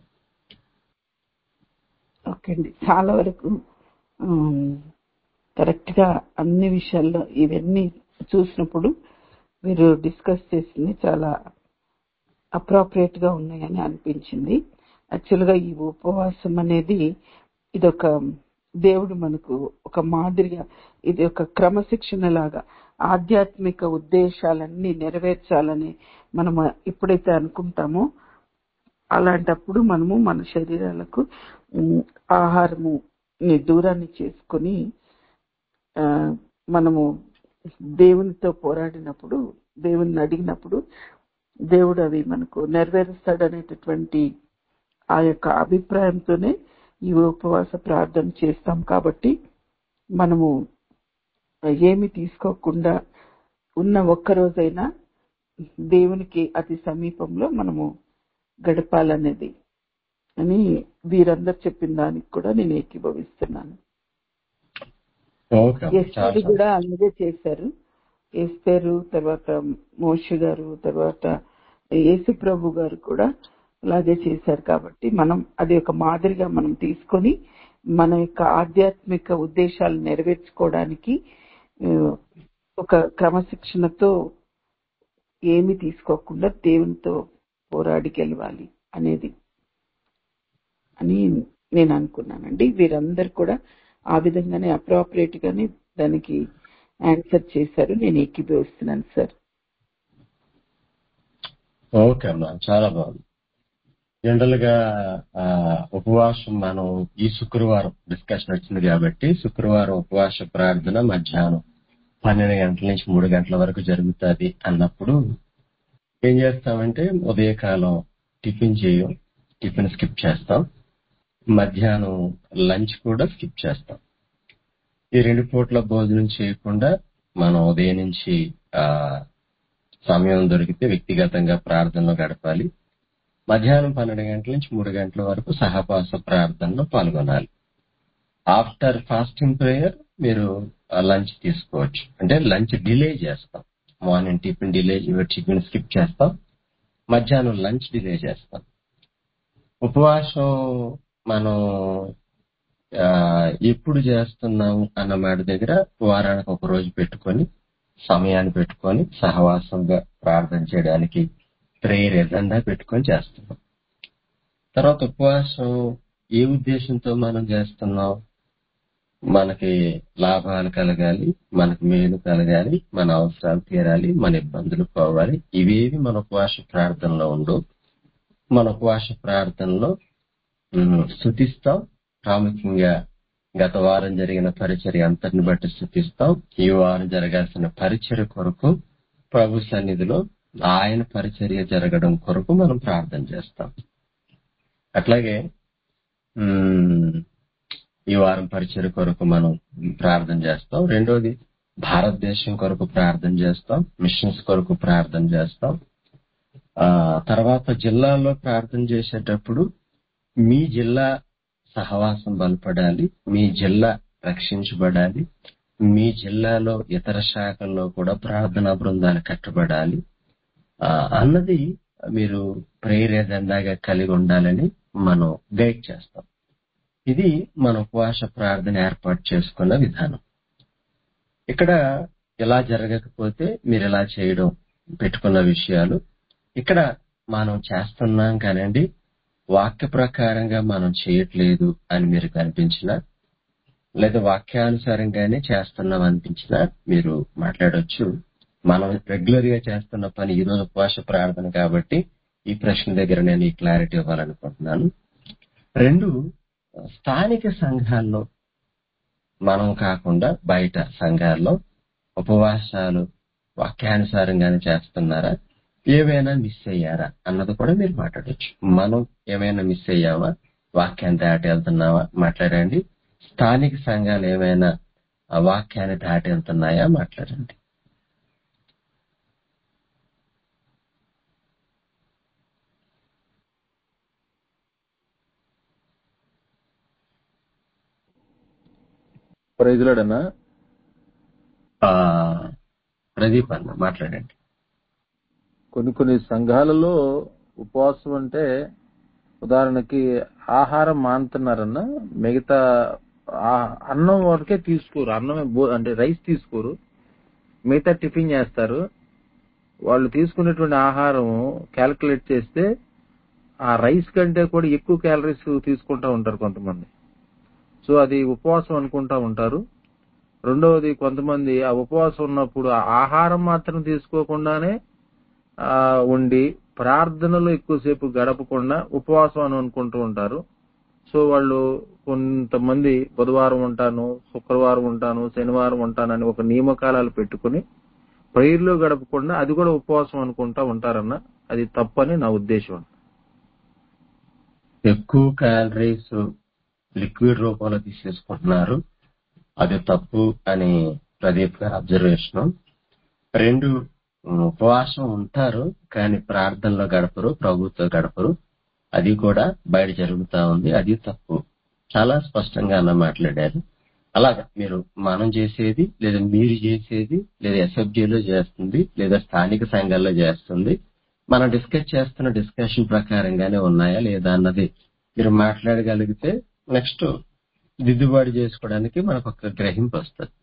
ఓకే అండి చాలా వరకు కరెక్ట్ గా అన్ని విషయాల్లో ఇవన్నీ చూసినప్పుడు మీరు డిస్కస్ చేసింది చాలా అప్రాప్రియేట్ గా ఉన్నాయని అనిపించింది యాక్చువల్ గా ఈ ఉపవాసం అనేది ఇది ఒక దేవుడు మనకు ఒక మాదిరిగా ఇది ఒక క్రమశిక్షణ లాగా ఆధ్యాత్మిక ఉద్దేశాలన్నీ నెరవేర్చాలని మనం ఎప్పుడైతే అనుకుంటామో అలాంటప్పుడు మనము మన శరీరాలకు ఉమ్, ఆహారము ని దూరాన్ని చేసుకొని ఆ, మనము దేవునితో పోరాడినప్పుడు దేవుని అడిగినప్పుడు దేవుడు అవి మనకు నెరవేరుస్తాడనేటటువంటి ఆ యొక్క అభిప్రాయంతోనే ఈ ఉపవాస ప్రార్థన చేస్తాం కాబట్టి మనము ఏమి తీసుకోకుండా ఉన్న ఒక్క రోజైనా దేవునికి అతి సమీపంలో మనము గడపాలనేది అని వీరందరు చెప్పిన దానికి కూడా నేను ఏకీభవిస్తున్నాను ఓకే అమ్మ. చాలా ఎస్తేరు కూడా అలాగే చేశారు ఎస్తేరు తర్వాత మోషి గారు తర్వాత యేసు ప్రభు గారు కూడా అలాగే చేశారు కాబట్టి మనం అది ఒక మాదిరిగా మనం తీసుకొని మన యొక్క ఆధ్యాత్మిక ఉద్దేశాలు నెరవేర్చుకోవడానికి ఆ, ఒక క్రమశిక్షణతో ఏమి తీసుకోకుండా దేవునితో పోరాడి గెలవాలి అనేది అని నేను అనుకున్నానండి వీరందరూ కూడా ఆ విధంగానే అప్రాపరేట్ గానే దానికి ఆన్సర్ చేశారు నేను ఏకీభవిస్తున్నాను సార్ ఓకే అమ్మా చాలా బాగుంది జనరల్ గా ఆ, ఉపవాసం మనం ఈ శుక్రవారం డిస్కషన్ వచ్చింది కాబట్టి శుక్రవారం ఉపవాస ప్రార్థన మధ్యాహ్నం పన్నెండు గంటల నుంచి మూడు గంటల వరకు జరుగుతుంది అన్నప్పుడు ఏం చేస్తామంటే ఉదయకాలం టిఫిన్ చేయం టిఫిన్ స్కిప్ చేస్తాం మధ్యాహ్నం లంచ్ కూడా స్కిప్ చేస్తాం ఈ రెండు పూట్ల భోజనం చేయకుండా మనం ఉదయం నుంచి ఆ, సమయం దొరికితే వ్యక్తిగతంగా ప్రార్థనలో గడపాలి మధ్యాహ్నం పన్నెండు గంటల నుంచి మూడు గంటల వరకు సహవాస ప్రార్థనలో పాల్గొనాలి ఆఫ్టర్ ఫాస్టింగ్ ప్రేయర్ మీరు లంచ్ తీసుకోవచ్చు అంటే లంచ్ డిలే చేస్తాం morning tiffin delay tiffin skip చేస్తాం మధ్యాహ్నం లంచ్ డిలే చేస్తాం ఉపవాసం మనం ఆ, ఎప్పుడు చేస్తున్నాము అన్న మాట దగ్గర వారానికి ఒక రోజు పెట్టుకొని సమయాన్ని పెట్టుకొని సహవాసంగా ప్రార్థన చేయడానికి ప్రేయర్ ఎజెండా పెట్టుకొని చేస్తున్నాం తర్వాత ఉపవాసం ఏ ఉద్దేశంతో మనం చేస్తున్నాం మనకి లాభాలు కలగాలి మనకి మేలు కలగాలి మన అవసరాలు తీరాలి మన ఇబ్బందులు పోవాలి ఇవేవి మన ఉపవాస ప్రార్థనలో ఉండవు మన ఉపవాస ప్రార్థనలో ఉమ్, స్తుతిస్తాం ప్రాముఖ్యంగా గత వారం జరిగిన పరిచర్య అంతటిని బట్టి స్థుతిస్తాం ఈ వారం జరగాల్సిన పరిచర్య కొరకు ప్రభు సన్నిధిలో ఆయన పరిచర్య జరగడం కొరకు మనం ప్రార్థన చేస్తాం అట్లాగే ఉమ్, ఈ వారం పరిచర్య కొరకు మనం ప్రార్థన చేస్తాం రెండోది భారతదేశం కొరకు ప్రార్థన చేస్తాం మిషన్స్ కొరకు ప్రార్థన చేస్తాం ఆ తర్వాత జిల్లాల్లో ప్రార్థన చేసేటప్పుడు మీ జిల్లా సహవాసం బలపడాలి మీ జిల్లా రక్షించబడాలి మీ జిల్లాలో ఇతర శాఖల్లో కూడా ప్రార్థనా బృందాలు కట్టబడాలి ఆ, అన్నది మీరు ప్రేయర్ ఎజెండాగా కలిగి ఉండాలని మనం గైడ్ చేస్తాం ఇది మన ఉపవాస ప్రార్థన ఏర్పాటు చేసుకున్న విధానం ఇక్కడ ఇలా జరగకపోతే మీరు ఇలా చేయడం పెట్టుకున్న విషయాలు ఇక్కడ మనం చేస్తున్నాం కానండి వాక్య ప్రకారంగా మనం చేయట్లేదు అని మీరు కనిపించిన లేదా వాక్యానుసారంగానే చేస్తున్నాం అనిపించినా మీరు మాట్లాడొచ్చు మనం రెగ్యులర్ గా చేస్తున్న పని ఈ రోజు ఉపవాస ప్రార్థన కాబట్టి ఈ ప్రశ్న దగ్గర నేను ఈ క్లారిటీ ఇవ్వాలనుకుంటున్నాను రెండు స్థానిక సంఘాల్లో మనం కాకుండా బయట సంఘాల్లో ఉపవాసాలు వాక్యానుసారంగానే చేస్తున్నారా ఏమైనా మిస్ అయ్యారా అన్నది కూడా మీరు మాట్లాడొచ్చు మనం ఏమైనా మిస్ అయ్యామా వాక్యాన్ని దాటి వెళ్తున్నావా మాట్లాడండి స్థానిక సంఘాలు ఏమైనా ఆ వాక్యాన్ని దాటి వెళ్తున్నాయా మాట్లాడండి ప్రైజ్లాడనా ఆ, ప్రదీప్ అన్న మాట్లాడండి కొన్ని కొన్ని సంఘాలలో ఉపవాసం అంటే ఉదాహరణకి ఆహారం మానుతున్నారన్న మిగతా ఆ- అన్నం వరకే తీసుకోరు అన్నమే భో- అంటే రైస్ తీసుకోరు మిగతా టిఫిన్ చేస్తారు వాళ్ళు తీసుకునేటువంటి ఆహారం క్యాల్కులేట్ చేస్తే ఆ రైస్ కంటే కూడా ఎక్కువ క్యాలరీస్ తీసుకుంటా ఉంటారు కొంతమంది సో అది ఉపవాసం అనుకుంటా ఉంటారు రెండవది కొంతమంది ఆ ఉపవాసం ఉన్నప్పుడు ఆ ఆహారం మాత్రం తీసుకోకుండానే ఆ ఉండి ప్రార్థనలో ఎక్కువసేపు గడపకుండా ఉపవాసం అని అనుకుంటూ ఉంటారు సో వాళ్ళు కొంతమంది బుధవారం ఉంటాను శుక్రవారం ఉంటాను శనివారం ఉంటానని ఒక నియమకాలాలు పెట్టుకుని ప్రేయర్లో గడపకుండా అది కూడా ఉపవాసం అనుకుంటా ఉంటారన్న అది తప్పని నా ఉద్దేశం ఎక్కువ క్యాలరీస్ లిక్విడ్ రూపంలో తీసేసుకుంటున్నారు అది తప్పు అని ప్రదీప్ గారి అబ్జర్వేషన్ రెండు ఉమ్, ఉపవాసం ఉంటారు కానీ ప్రార్థనలో గడపరు ప్రభుత్వ గడపరు అది కూడా బయట జరుగుతా ఉంది అది తప్పు చాలా స్పష్టంగా అన్న మాట్లాడారు అలాగా మీరు మనం చేసేది లేదా మీరు చేసేది లేదా ఎస్ఎఫ్జీలో చేస్తుంది లేదా స్థానిక సంఘాల్లో చేస్తుంది మనం డిస్కస్ చేస్తున్న డిస్కషన్ ప్రకారంగానే ఉన్నాయా లేదా అన్నది మీరు మాట్లాడగలిగితే నెక్స్ట్ దిద్దుబాటు చేసుకోవడానికి మనకు ఒక గ్రహింపు వస్తుంది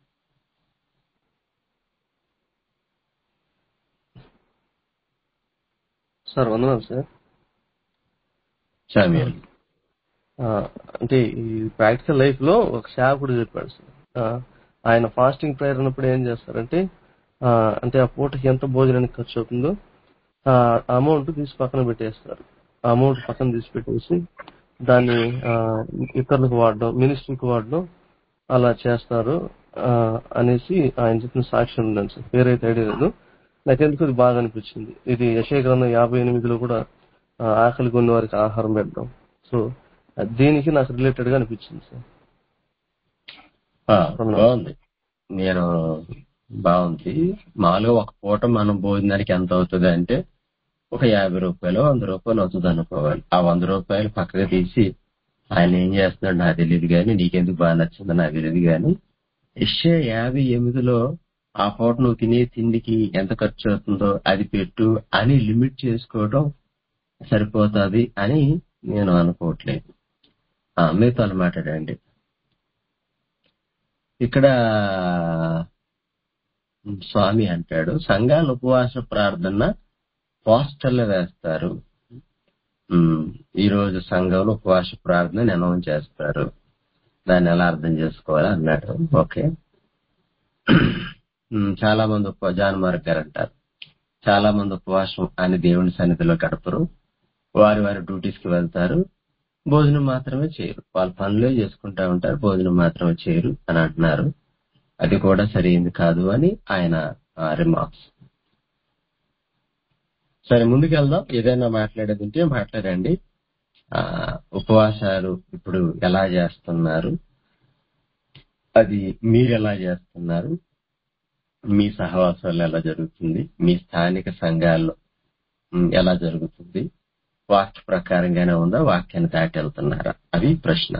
సార్ వందనాలు సార్ సామ్యుల్ ఆ, అంటే ఈ ప్రాక్టికల్ లైఫ్ లో ఒక సేవకుడు చెప్పాడు సార్ ఆ, ఆయన ఫాస్టింగ్ ప్రేయర్ ఉన్నప్పుడు ఏం చేస్తారంటే ఆ, అంటే ఆ పూటకి ఎంత భోజనానికి ఖర్చు అవుతుందో ఆ అమౌంట్ తీసి పక్కన పెట్టేస్తారు ఆ అమౌంట్ పక్కన తీసి పెట్టేసి దాన్ని ఆ, ఇతరులకు వాడడం మినిస్ట్రీకి వాడడం అలా చేస్తారు ఆ, అనేసి ఆయన చెప్పిన సాక్ష్యం ఉందని సార్ పేరైతే ఐడియా లేదు నాకెందుకు ఇది బాగా అనిపించింది ఇది యశయ గ్రంథం యాభై ఎనిమిదిలో కూడా ఆ, ఆకలి కొన్ని వారికి ఆహారం పెట్టడం సో దీనికి నాకు రిలేటెడ్ గా అనిపించింది సార్ ఆ, బాగుంది నేను బాగుంది మామూలుగా ఒక పూట మనం భోజనానికి ఎంత అవుతుంది అంటే ఒక యాభై రూపాయలు వంద రూపాయలు అవుతుంది అనుకోవాలి ఆ వంద రూపాయలు పక్కగా తీసి ఆయన ఏం చేస్తున్నాడు నాకు తెలియదు కానీ నీకెందుకు బాగా నచ్చిందో నాకు తెలియదు కానీ ఇష్టే యాభై ఎనిమిదిలో ఆ పూట నువ్వు తినే తిండికి ఎంత ఖర్చు అవుతుందో అది పెట్టు అని లిమిట్ చేసుకోవడం సరిపోతుంది అని నేను అనుకోవట్లేదు ఆ, మీతో మాట్లాడండి ఇక్కడ స్వామి అంటాడు సంఘాలు ఉపవాస ప్రార్థన పోస్టర్లు వేస్తారు ఉమ్, ఈ రోజు సంఘంలో ఉపవాస ప్రార్థన అనౌన్స్ చేస్తారు దాన్ని ఎలా అర్థం చేసుకోవాలి అన్నాడు ఓకే ఉమ్, చాలా మంది ఉప జాన్ మార్క్ గారు అంటారు చాలా మంది ఉపవాసం అని దేవుని సన్నిధిలో గడపరు వారి వారి డ్యూటీస్ కి వెళ్తారు భోజనం మాత్రమే చేయరు వాళ్ళ పనులే చేసుకుంటా ఉంటారు భోజనం మాత్రమే చేయరు అని అంటున్నారు అది కూడా సరైంది కాదు అని ఆయన రిమార్క్స్ సరే ముందుకెళ్దాం ఏదైనా మాట్లాడేది ఉంటే మాట్లాడండి ఆ ఉపవాసాలు ఇప్పుడు ఎలా చేస్తున్నారు అది మీరు ఎలా చేస్తున్నారు మీ సహవాసాలు ఎలా జరుగుతుంది మీ స్థానిక సంఘాల్లో ఉమ్, ఎలా జరుగుతుంది వాక్య ప్రకారంగానే ఉందా వాక్యాన్ని దాటి వెళ్తున్నారా అది ప్రశ్న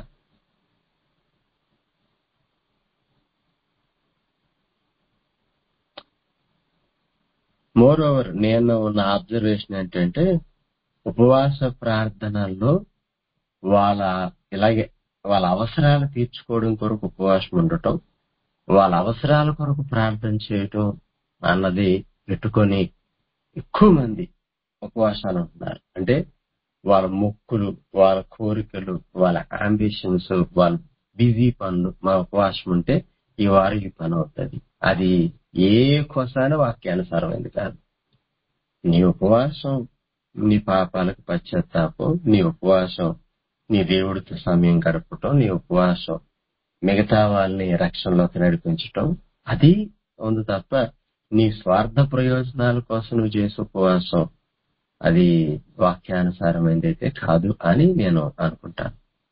మోర్ ఓవర్ నేను నా అబ్జర్వేషన్ ఏంటంటే ఉపవాస ప్రార్థనల్లో వాళ్ళ ఇలాగే వాళ్ళ అవసరాలు తీర్చుకోవడం కొరకు ఉపవాసం ఉండటం వాళ్ళ అవసరాల కొరకు ప్రార్థన చేయటం అన్నది పెట్టుకొని ఎక్కువ మంది ఉపవాసాలు ఉంటున్నారు అంటే వాళ్ళ మొక్కులు వాళ్ళ కోరికలు వాళ్ళ అంబిషన్స్ వాళ్ళ బిజీ పనులు మా ఉపవాసం ఉంటే ఈ వారం ఈ పని అవుతుంది అది ఏ కోసాన వాక్యానుసారమైంది కాదు నీ ఉపవాసం నీ పాపాలకు పశ్చాత్తాపం నీ ఉపవాసం నీ దేవుడితో సమయం గడపటం నీ ఉపవాసం మిగతా వాళ్ళని రక్షణలోకి నడిపించటం అది ఉంది తప్ప నీ స్వార్థ ప్రయోజనాల కోసం నువ్వు చేసే ఉపవాసం అది వాక్యానుసారమైనది అయితే కాదు అని నేను అనుకుంటాను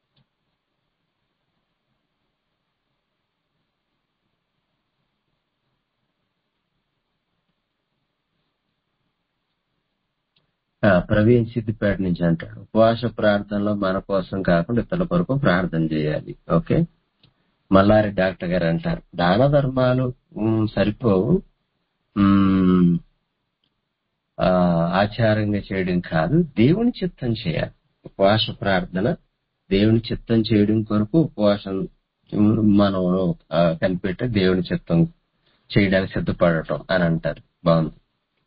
ఆ, ప్రవీణ్ సిద్దిపేట నుంచి అంటాడు ఉపవాస ప్రార్థనలో మన కోసం కాకుండా ఇతరుల కొరకు ప్రార్థన చేయాలి ఓకే మల్లారి డాక్టర్ గారు అంటారు దాన ధర్మాలు ఉమ్, సరిపోవు ఉమ్, ఆ, ఆచారంగా చేయడం కాదు దేవుని చిత్తం చేయాలి ఉపవాస ప్రార్థన దేవుని చిత్తం చేయడం కొరకు ఉపవాసం ఉమ్, మనం ఆ, కనిపెట్టి దేవుని చిత్తం చేయడానికి సిద్ధపడటం అని అంటారు బాగుంది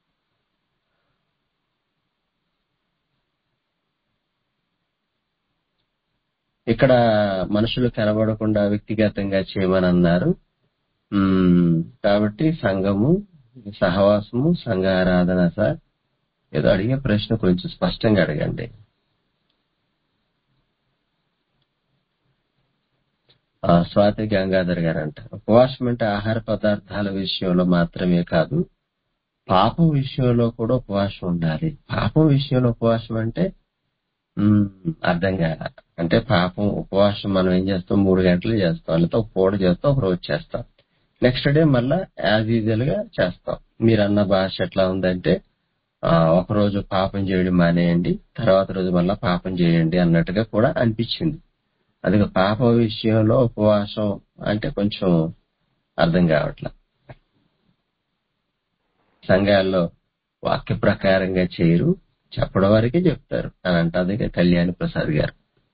ఇక్కడ మనుషులు కనబడకుండా వ్యక్తిగతంగా చేయమని అన్నారు ఉమ్, కాబట్టి సంఘము సహవాసము సంఘ ఆరాధన సార్ ఏదో అడిగే ప్రశ్న కొంచెం స్పష్టంగా అడగండి ఆ, స్వాతి గంగాధర్ గారు అంటారు ఉపవాసం అంటే ఆహార పదార్థాల విషయంలో మాత్రమే కాదు పాపం విషయంలో కూడా ఉపవాసం ఉండాలి పాపం విషయంలో ఉపవాసం అంటే ఉమ్, అర్థం కాల అంటే పాపం ఉపవాసం మనం ఏం చేస్తాం మూడు గంటలు చేస్తాం లేకపోతే ఒక పూట చేస్తాం ఒక రోజు చేస్తాం నెక్స్ట్ డే మళ్ళా యాజ్ యూజువల్ గా చేస్తాం మీరు అన్న భాష ఎట్లా ఉందంటే ఆ, ఒక రోజు పాపం చేయడం మానేయండి తర్వాత రోజు మళ్ళా పాపం చేయండి అన్నట్టుగా కూడా అనిపించింది అది పాప విషయంలో ఉపవాసం అంటే కొంచెం అర్థం కావట్లా సంఘాల్లో వాక్య ప్రకారంగా చేయరు చెప్పడం వరకే చెప్తారు అని అంటది కళ్యాణి ప్రసాద్ గారు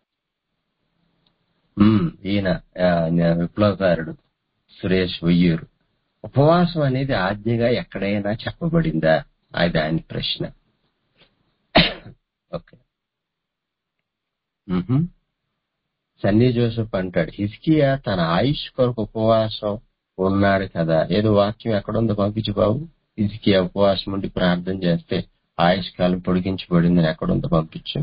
ఉమ్, ఈయన ఆ, విప్లవకారుడు సురేష్ ఉయ్యూరు ఉపవాసం అనేది ఆజ్ఞగా ఎక్కడైనా చెప్పబడిందా అది ఆయన ప్రశ్న ఓకే మ్హూ. సన్నీ జోసెఫ్ అంటాడు హిస్కియా తన ఆయుష్ కొరకు ఉపవాసం ఉన్నాడు కదా ఏదో వాక్యం ఎక్కడుందో పంపించు బాబు హిస్కియా ఉపవాసం ఉండి ప్రార్థన చేస్తే ఆయుష్ కాలం పొడిగించబడిందని ఎక్కడుందో పంపించు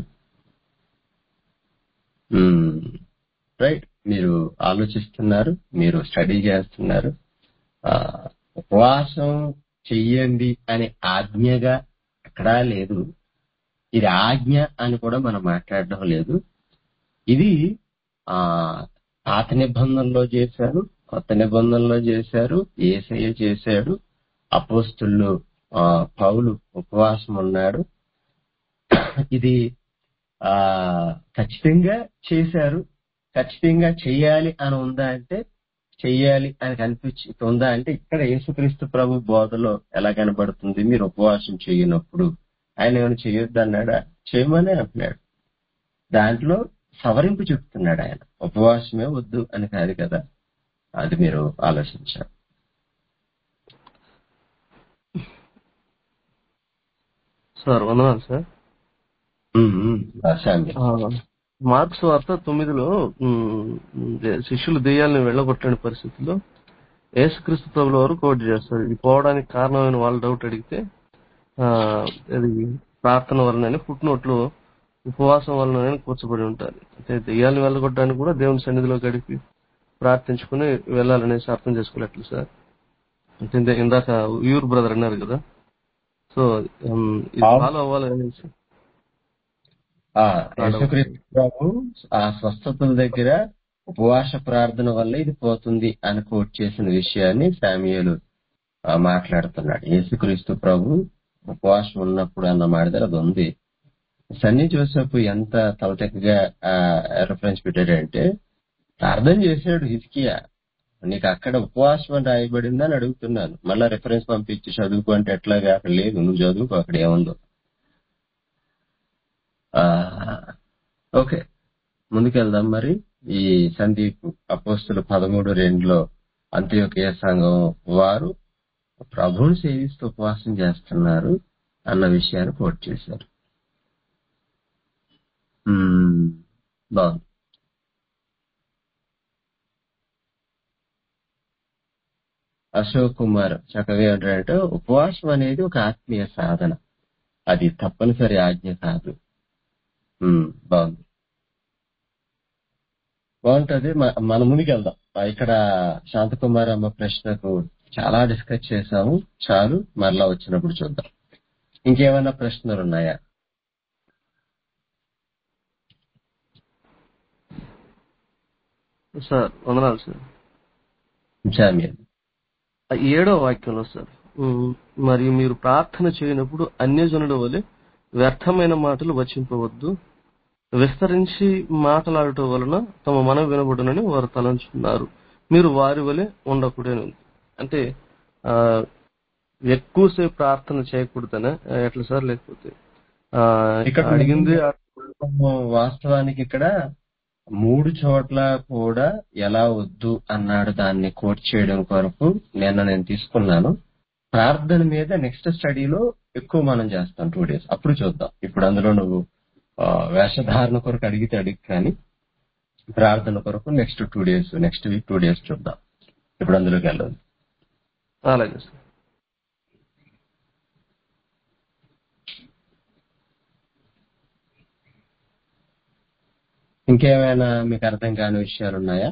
రైట్ మీరు ఆలోచిస్తున్నారు మీరు స్టడీ చేస్తున్నారు ఆ, ఉపవాసం చెయ్యండి అని ఆజ్ఞగా ఎక్కడా లేదు ఇది ఆజ్ఞ అని కూడా మనం మాట్లాడడం లేదు ఇది ఆ పాత నిబంధనలో చేశారు కొత్త నిబంధనలో చేశారు ఏసయ్య చేశాడు అపోస్తులు ఆ, పౌలు ఉపవాసం ఉన్నాడు ఇది ఆ ఖచ్చితంగా చేశారు ఖచ్చితంగా చెయ్యాలి అని ఉందా అంటే చెయ్యాలి అని కనిపించి ఉందా అంటే ఇక్కడ యేసుక్రీస్తు ప్రభు బోధలో ఎలా కనబడుతుంది మీరు ఉపవాసం చేయనప్పుడు ఆయన ఏమైనా చేయొద్దు అన్నాడా చేయమనే అంటున్నాడు దాంట్లో సవరింపు చెప్తున్నాడు ఆయన ఉపవాసమే వద్దు అని కాదు కదా అది మీరు ఆలోచించాలి సార్ వందనాలు సార్ ఉమ్, ఉమ్. ఆ, శామ్యూల్. ఆ, మార్క్స్ వార్త తొమ్మిదిలో ఉమ్, దే- శిష్యులు దెయ్యాలను వెళ్ళగొట్టని పరిస్థితుల్లో యేసుక్రీస్తు ప్రభుల వారు కోట్ చేస్తారు ఇది పోవడానికి కారణమైన వాళ్ళు డౌట్ అడిగితే ఆ, అది ప్రార్థన వలనని ఫుట్ నోట్లో ఉపవాసం వలన కూర్చబడి ఉంటారు అంటే దెయ్యాలను వెళ్ళగొట్టడానికి కూడా దేవుని సన్నిధిలో గడిపి ప్రార్థించుకుని వెళ్ళాలనేసి అర్థం చేసుకోలేట్లు సార్ అంటే ఇందా- ఇందాక యూర్ బ్రదర్ అన్నారు కదా సో ఉమ్, ఇది అవును. ఫాలో అవ్వాలనేసి ఆ యేసుక్రీస్తు ప్రభు ఆ స్వస్థతల దగ్గర ఉపవాస ప్రార్థన వల్ల ఇది పోతుంది అని కోట్ చేసిన విషయాన్ని శామ్యులు మాట్లాడుతున్నాడు యేసుక్రీస్తు ప్రభు ఉపవాసం ఉన్నప్పుడు అన్న మాట దగ్గర అది ఉంది సన్నీ జోసెఫ్ ఎంత తలతెక్కగా రెఫరెన్స్ పెట్టాడంటే ప్రార్థన చేశాడు హిజ్కియా నీకు అక్కడ ఉపవాసం అని రాయబడింది అని అడుగుతున్నాను మళ్ళా రెఫరెన్స్ పంపించి చదువుకో అంటే ఎట్లాగా అక్కడ లేదు నువ్వు చదువుకో అక్కడ ఏముందో ఆ, ఓకే ముందుకెళ్దాం మరి ఈ సందీప్ అపోస్తులు పదమూడు రెండులో అంత్యోకయ సంఘం వారు ప్రభువుని సేవిస్తూ ఉపవాసం చేస్తున్నారు అన్న విషయాన్ని కోట్ చేశారు మ్మ్. బాగుంది అశోక్ కుమార్ చక్కగా ఏంటంటే ఉపవాసం అనేది ఒక ఆత్మీయ సాధన అది తప్పనిసరి ఆజ్ఞ కాదు మ్మ్. బాగుంది బాగుంటది మ- మన ముందుకు వెళ్దాం ఆ, ఇక్కడ శాంతకుమార్ అమ్మ ప్రశ్నకు చాలా డిస్కస్ చేశాము చాలు మరలా వచ్చినప్పుడు చూద్దాం ఇంకేమైనా ప్రశ్నలు ఉన్నాయా సార్ వందనాలు సార్ జామియన్ ఆ ఏడో వాక్యంలో సార్ ఉమ్, మరియు మీరు ప్రార్థన చేయనప్పుడు అన్యజనుల వలె వ్యర్థమైన మాటలు వచింపవద్దు విస్తరించి మాట్లాడటం వలన తమ మనం వినబడునని వారు తలంచున్నారు మీరు వారి వలె ఉండకూడని అంటే ఆ ఎక్కువసేపు ప్రార్థన చేయకూడదనే ఎట్లా సార్ లేకపోతే ఆ, ఇక్కడ అడిగింది వాస్తవానికి ఇక్కడ మూడు చోట్ల కూడా ఎలా వద్దు అన్నాడు దాన్ని కోట్ చేయడం కొరకు నిన్న నేను తీసుకున్నాను ప్రార్థన మీద నెక్స్ట్ స్టడీలో ఎక్కువ మనం చేస్తాం టూ డేస్ అప్పుడు చూద్దాం ఇప్పుడు అందులో నువ్వు ఆ, వేషధారణ కొరకు అడిగితే అడిగి కానీ ప్రార్థన కొరకు next two days next week two days చూద్దాం ఇప్పుడు అందులోకి వెళ్ళదు అలాగే సార్ ఇంకేమైనా మీకు అర్థం కాని విషయాలు ఉన్నాయా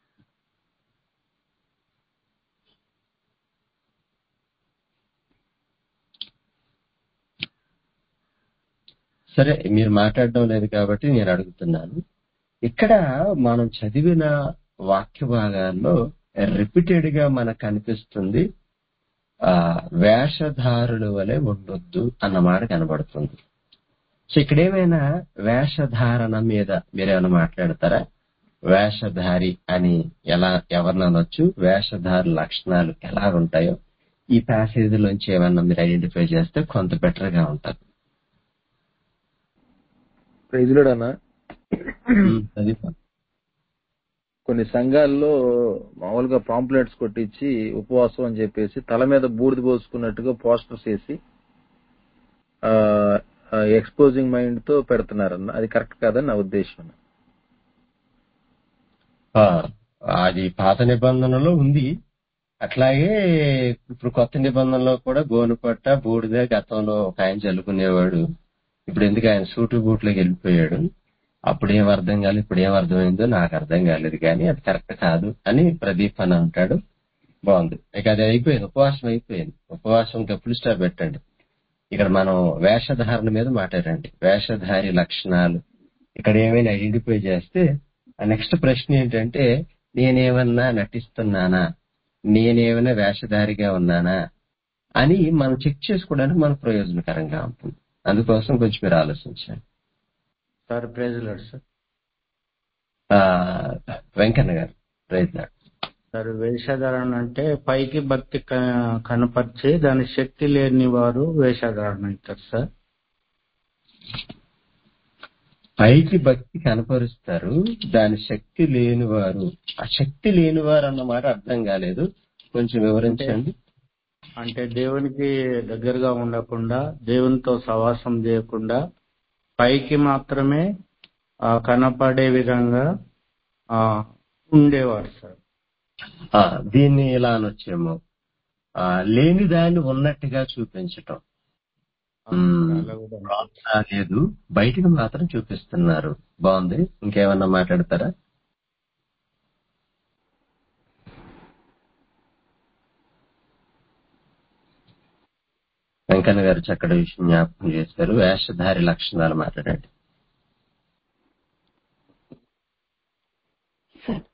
సరే మీరు మాట్లాడడం లేదు కాబట్టి నేను అడుగుతున్నాను ఇక్కడ మనం చదివిన వాక్య భాగాల్లో రిపీటెడ్ గా మనకు కనిపిస్తుంది ఆ వేషధారుల వలె ఉండొద్దు అన్న మాట కనబడుతుంది సో ఇక్కడ ఏమైనా వేషధారణ మీద మీరేమైనా మాట్లాడతారా వేషధారి అని ఎలా ఎవరిని అనొచ్చు వేషధారి లక్షణాలు ఎలా ఉంటాయో ఈ ప్యాసేజ్ లోంచి ఏమన్నా మీరు ఐడెంటిఫై చేస్తే కొంత బెటర్ గా ఉంటుంది ప్రైజులడన్నా ఉమ్, అది కొన్ని సంఘాల్లో మామూలుగా పాంప్లెట్స్ కొట్టించి ఉపవాసం అని చెప్పేసి తల మీద బూడిద పోసుకున్నట్టుగా పోస్టర్స్ వేసి ఎక్స్పోజింగ్ మైండ్ తో పెడుతున్నారన్న అది కరెక్ట్ కాదని నా ఉద్దేశం ఆ, అది పాత నిబంధనలో ఉంది అట్లాగే ఇప్పుడు కొత్త నిబంధనలో కూడా గోనుపట్ట బూడిద గతంలో ఒక ఆయన చల్లుకునేవాడు ఇప్పుడు ఎందుకు ఆయన సూటు బూట్లోకి వెళ్ళిపోయాడు అప్పుడు ఏం అర్థం కాలేదు ఇప్పుడు ఏం అర్థమైందో నాకు అర్థం కాలేదు కానీ అది కరెక్ట్ కాదు అని ప్రదీప్ అని అంటాడు బాగుంది ఇక అది అయిపోయింది ఉపవాసం అయిపోయింది ఉపవాసం ఇంకా ఫుల్ స్టాప్ పెట్టండి ఇక్కడ మనం వేషధారణ మీద మాట్లాడండి వేషధారి లక్షణాలు ఇక్కడ ఏమైనా ఐడెంటిఫై చేస్తే నెక్స్ట్ ప్రశ్న ఏంటంటే నేనేమన్నా నటిస్తున్నానా నేనేమైనా వేషధారిగా ఉన్నానా అని మనం చెక్ చేసుకోవడానికి మనకు ప్రయోజనకరంగా ఉంటుంది అందుకోసం కొంచెం మీరు ఆలోచించండి సార్ ప్రైజ్ లాడ్ సార్ ఆ, వెంకన్న గారు ప్రయత్నం సార్ వేషధారణ అంటే పైకి భక్తి క- కనపరిచి దాని శక్తి లేని వారు వేషధారణ అవుతారు సార్ పైకి భక్తి కనపరుస్తారు దాని శక్తి లేనివారు ఆ శక్తి లేనివారు అన్నమాట అర్థం కాలేదు కొంచెం అంటే వివరించండి అంటే దేవునికి దగ్గరగా ఉండకుండా దేవునితో సవాసం చేయకుండా పైకి మాత్రమే ఆ, కనపడే విధంగా ఆ, ఉండేవారు సార్ ఆ, దీన్ని ఇలా అనొచ్చేమో ఆ, లేని దాన్ని ఉన్నట్టుగా చూపించటం అవును సార్ మ్మ్. అలా కూడా ఉంటుంది. లోపల లేదు బయటకు మాత్రం చూపిస్తున్నారు బాగుంది ఇంకేమన్నా మాట్లాడతారా వెంకన్న గారు చక్కటి విషయం జ్ఞాపకం చేశారు వేషధారి లక్షణాలు మాట్లాడండి సార్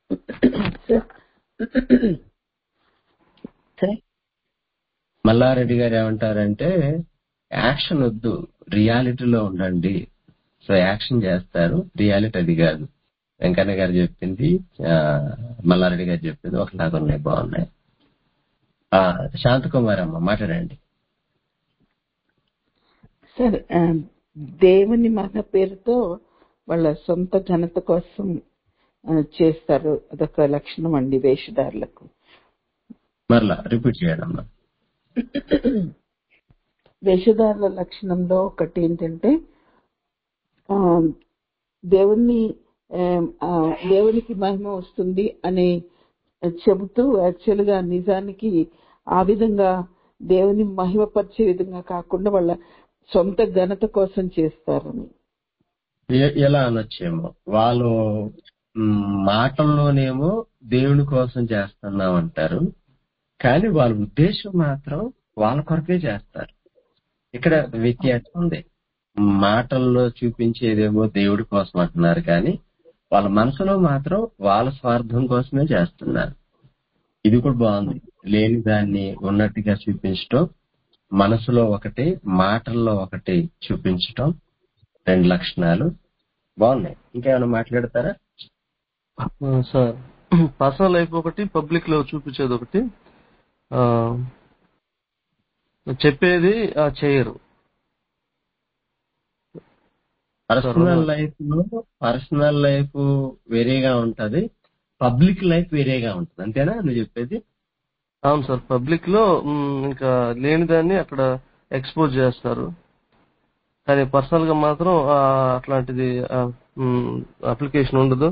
సార్ మల్లారెడ్డి గారు ఏమంటారంటే యాక్షన్ వద్దు రియాలిటీలో ఉండండి సో యాక్షన్ చేస్తారు రియాలిటీ అది కాదు వెంకన్న గారు చెప్పింది ఆ, మల్లారెడ్డి గారు చెప్పింది ఒకలాగా ఉన్నాయి బాగున్నాయి ఆ, శాంతకుమార్ అమ్మ మాట్లాడండి సార్ ఆ, దేవుని మహ పేరుతో వాళ్ళ సొంత ఘనత కోసం ఆ, చేస్తారు అదొక లక్షణం అండి వేషధారులకు మరలా రిపీట్ చేయండి అమ్మా వేషధారుల లక్షణంలో ఒకటి ఏంటంటే ఆ, దేవుణ్ణి ఏం, ఆ, దేవునికి మహిమ వస్తుంది అని చెబుతూ యాక్చువల్ గా నిజానికి ఆ విధంగా దేవుని మహిమపరిచే విధంగా కాకుండా వాళ్ళ సొంత ఘనత కోసం చేస్తారని ఎ- ఎలా అనొచ్చేమో వాళ్ళు మ్, మాటల్లోనేమో దేవుని కోసం చేస్తున్నాం అంటారు కానీ వాళ్ళ ఉద్దేశం మాత్రం వాళ్ళ కొరకే చేస్తారు ఇక్కడ వ్యత్యాసం ఉంది మాటల్లో చూపించేదేమో దేవుడి కోసం అంటున్నారు కానీ వాళ్ళ మనసులో మాత్రం వాళ్ళ స్వార్థం కోసమే చేస్తున్నారు ఇది కూడా బాగుంది లేని దాన్ని ఉన్నట్టుగా చూపించటం మనసులో ఒకటి మాటల్లో ఒకటి చూపించటం రెండు లక్షణాలు బాగున్నాయి ఇంకేమైనా మాట్లాడతారా ఆ, సార్ పర్సనల్ లైఫ్ ఒకటి పబ్లిక్ లో చూపించేది ఒకటి ఆ, చెప్పేది ఆ, చేయరు సార్ పర్సనల్ రెండు లైఫ్ లో పర్సనల్ లైఫ్ వేరేగా ఉంటది పబ్లిక్ లైఫ్ వేరేగా ఉంటుంది అంతేనా నువ్వు చెప్పేది అవును సార్ పబ్లిక్ లో మ్, ఇంకా లేని దాన్ని అక్కడ ఎక్స్పోజ్ చేస్తారు కానీ పర్సనల్ గా మాత్రం ఆ, అట్లాంటిది అప్లికేషన్ ఉండదు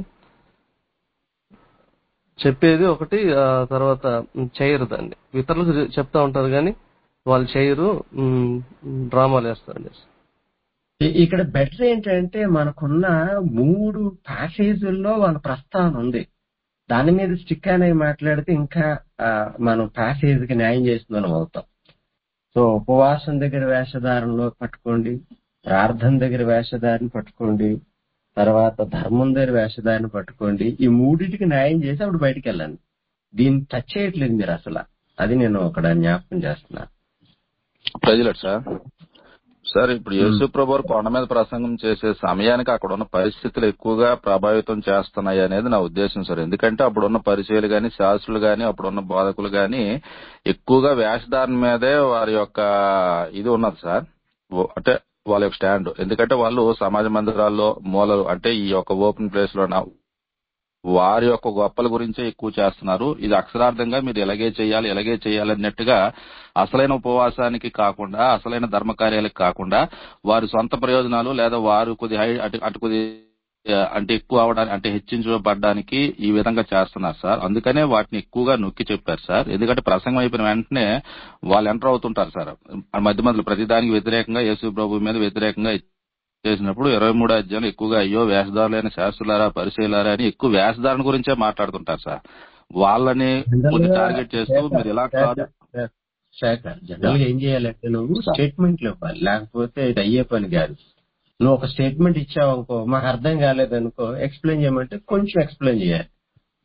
చెప్పేది ఒకటి ఆ తర్వాత మ్, చేయరు దాన్ని ఇతరులకు చె- చెప్తా ఉంటారు కానీ వాళ్ళు చేయరు మ్, డ్రామాలు వేస్తారండి ఇ- ఇక్కడ బెటర్ ఏంటంటే మనకున్న మూడు ప్యాసేజీల్లో వాళ్ళ ప్రస్తావన ఉంది దాని మీద స్టిక్ అనేవి మాట్లాడితే ఇంకా ఆ, మనం ప్యాసేజ్ కి న్యాయం చేస్తుందని అవుతాం సో ఉపవాసం దగ్గర వేషధారణలో పట్టుకోండి ప్రార్థన దగ్గర వేషధారిని పట్టుకోండి తర్వాత ధర్మం దగ్గర వేషధారిని పట్టుకోండి ఈ మూడింటికి న్యాయం చేసి అప్పుడు బయటికి వెళ్ళండి దీన్ని టచ్ చేయట్లేదు మీరు అసలు అది నేను అక్కడ జ్ఞాపకం చేస్తున్నా ప్రజలట్ సార్ సార్ ఇప్పుడు ఉమ్. యేసు ప్రభు వారు కొండ మీద ప్రసంగం చేసే సమయానికి అక్కడ ఉన్న పరిస్థితులు ఎక్కువగా ప్రభావితం చేస్తున్నాయి అనేది నా ఉద్దేశం సార్ ఎందుకంటే అప్పుడున్న పరిచయాలు గాని శాస్త్రులు గాని అప్పుడున్న బోధకులు గాని ఎక్కువగా వేషధారణ మీదే వారి యొక్క ఇది ఉన్నది సార్ ఓ- అంటే వాళ్ళ యొక్క స్టాండ్ ఎందుకంటే వాళ్ళు సమాజ మందిరాల్లో మూలలు అంటే ఈ యొక్క ఓపెన్ ప్లేస్ లో వారి యొక్క గొప్పల గురించే ఎక్కువ చేస్తున్నారు ఇది అక్షరార్థంగా మీరు ఎలాగే చేయాలి ఎలాగే చేయాలి అన్నట్టుగా అసలైన ఉపవాసానికి కాకుండా అసలైన ధర్మ కార్యాలకు కాకుండా వారి సొంత ప్రయోజనాలు లేదా వారు కొద్ది హై అటు అటు కొద్ది ఆ, అంటే ఎక్కువ అవడానికి అంటే హెచ్చించబడడానికి ఈ విధంగా చేస్తున్నారు సార్ అందుకనే వాటిని ఎక్కువగా నొక్కి చెప్పారు సార్ ఎందుకంటే ప్రసంగం అయిపోయిన వెంటనే వాళ్ళు ఎంటర్ అవుతుంటారు సార్ ఆ మధ్య మధ్యలో ప్రతిదానికి వ్యతిరేకంగా యేసు ప్రభు మీద వ్యతిరేకంగా చేసినప్పుడు ఇరవై మూడు అధ్యాయులు ఎక్కువగా అయ్యో వేషధారులైన శాస్త్రులారా పరిచయలారా అని ఎక్కువ వేషధారణ గురించే మాట్లాడుతుంటారు సార్ వాళ్ళని జనరల్ కొద్ది గా టార్గెట్ చేస్తూ శాఖ మీరు ఇలా శాఖ కాదు శాఖ జనరల్ గా ఏం చేయాలంటే నువ్వు స్టేట్మెంట్లు ఇవ్వాలి లేకపోతే ఇది అయ్యే పని కాదు నువ్వు ఒక స్టేట్మెంట్ ఇచ్చావు అనుకో మాకు అర్థం కాలేదనుకో ఎక్స్ప్లెయిన్ చేయమంటే కొంచెం ఎక్స్ప్లెయిన్ చేయాలి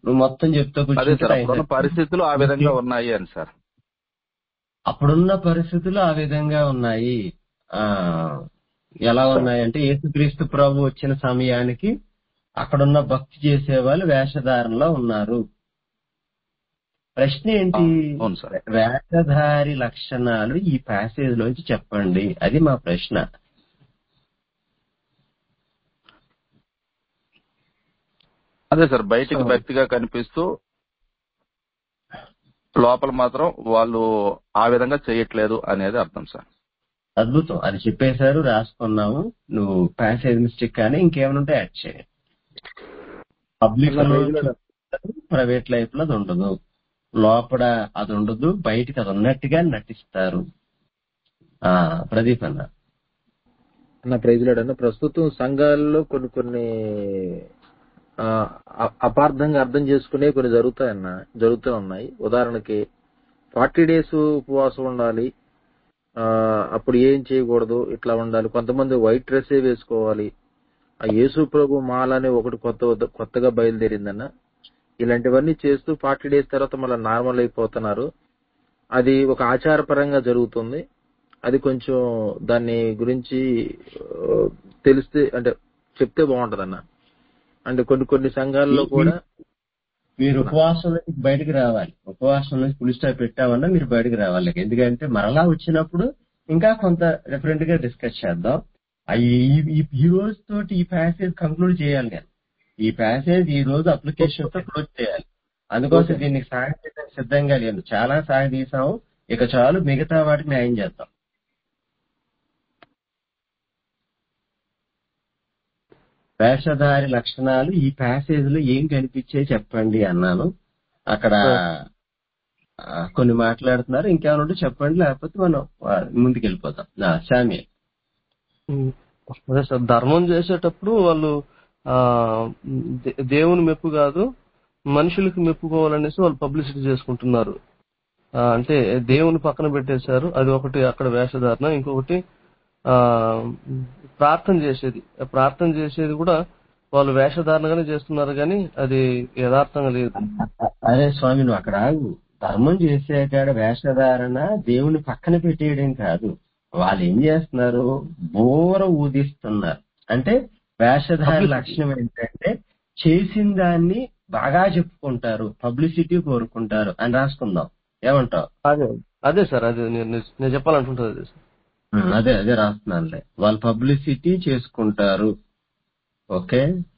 నువ్వు మొత్తం చెప్తూ అదే కూర్చుంటే సార్ టైం అప్పుడున్న సరిపోదు పరిస్థితులు ఆ విధంగా ఉన్నాయి అని సార్ అప్పుడున్న పరిస్థితులు ఆ విధంగా ఉన్నాయి ఆ ఎలా ఉన్నాయంటే యేసుక్రీస్తు ప్రభు వచ్చిన సమయానికి అక్కడున్న భక్తి చేసే వాళ్ళు వేషధారణలో ఉన్నారు ప్రశ్న ఆ, ఏంటి అవును సార్ వేషధారి లక్షణాలు ఈ ప్యాసేజ్ లోంచి చెప్పండి అది మా ప్రశ్న అదే సార్ సో బయటికి భక్తిగా కనిపిస్తూ లోపల మాత్రం వాళ్ళు ఆ విధంగా చేయట్లేదు అనేది అర్థం సార్ అద్భుతం అది చెప్పేశారు రాసుకున్నాము నువ్వు ప్యాసేజ్ మిస్టేక్ కానీ ఇంకేమైనా ఉంటే యాడ్ చేయండి పబ్లిక్ అన్న లో ప్రైజ్ లార్డ్ చూపిస్తారు ప్రైవేట్ లైఫ్ లో అది ఉండదు లోపల అది ఉండదు బయటికి అది ఉన్నట్టుగా నటిస్తారు ఆ ప్రదీప్ అన్న అన్న ప్రైజ్ లార్డ్ అన్న ప్రస్తుతం సంఘాలలో కొన్ని కొన్ని ఆ, అ- అపార్థంగా అర్థం చేసుకునే కొన్ని జరుగుతాయన్న జరుగుతూ ఉన్నాయి ఉదాహరణకి ఫార్టీ డేస్ ఉపవాసం ఉండాలి ఆ, అప్పుడు ఏం చేయకూడదు ఇట్లా ఉండాలి కొంతమంది వైట్ డ్రెస్సే వేసుకోవాలి ఆ యేసు ప్రభు మాల అనే ఒకటి కొత్త కొత్తగా బయలుదేరిందన్న ఇలాంటివన్నీ చేస్తూ ఫార్టీ డేస్ తర్వాత మళ్ళీ నార్మల్ అయిపోతున్నారు అది ఒక ఆచారపరంగా జరుగుతుంది అది కొంచెం దాన్ని గురించి ఆ, తెలిస్తే అంటే చెప్తే బాగుంటది అన్న అంటే కొన్ని కొన్ని సంఘాల్లో మీ- కూడా మీ- మీరు అన్న ఉపవాసం నుంచి బయటకు రావాలి ఉపవాసం నుంచి పులి స్టాప్ పెట్టామన్నా మీరు బయటకు రావాలి ఎందుకంటే మరలా వచ్చినప్పుడు ఇంకా కొంత డిఫరెంట్ గా డిస్కస్ చేద్దాం ఆ ఈ- ఈ ఈ రోజు తోటి ఈ ప్యాసేజ్ కంక్లూడ్ చేయాలి నేను ఈ ప్యాసేజ్ ఈ రోజు అప్లికేషన్ తో క్లోజ్ చేయాలి అందుకోసం ఓకే దీనికి సాయం చేయడానికి సిద్ధంగా లేను చాలా సాయం తీసాము ఇక చాలు మిగతా వాటికి న్యాయం చేద్దాం వేషధారి లక్షణాలు ఈ ప్యాసేజ్ లో ఏం కనిపించాయి చెప్పండి అన్నాను అక్కడ ఆ, కొన్ని మాట్లాడుతున్నారు ఇంకేమైనా ఉంటే చెప్పండి లేకపోతే మనం ఆ, ముందుకు వెళ్ళిపోతాం శామి ఉమ్. అదే సార్ ధర్మం చేసేటప్పుడు వాళ్ళు ఆ దే- దేవుని మెప్పు కాదు మనుషులకు మెప్పుకోవాలనేసి వాళ్ళు పబ్లిసిటీ చేసుకుంటున్నారు ఆ, అంటే దేవుని పక్కన పెట్టేశారు అది ఒకటి అక్కడ వేషధారణ ఇంకొకటి ఆ ప్రార్థన చేసేది ఆ ప్రార్థన చేసేది కూడా వాళ్ళు వేషధారణగానే చేస్తున్నారు కానీ అది యథార్థంగా లేదు అరే స్వామి నువ్వు అక్కడ ఆగు ధర్మం చేసేకాడ వేషధారణ దేవుని పక్కన పెట్టేయడం కాదు వాళ్ళు ఏం చేస్తున్నారు బోర ఊదిస్తున్నారు అంటే వేషధారి పబ్లిసిటీ లక్షణం ఏంటంటే చేసిన దాన్ని బాగా చెప్పుకుంటారు పబ్లిసిటీ కోరుకుంటారు అని రాసుకుందాం ఏమంటావు అదే అదే సార్ అదే నేను నేను చెప్పాలనుకుంటుంది అదే సార్ ఉమ్, అదే అదే రాస్తున్నానులే వాళ్ళు పబ్లిసిటీ చేసుకుంటారు ఓకే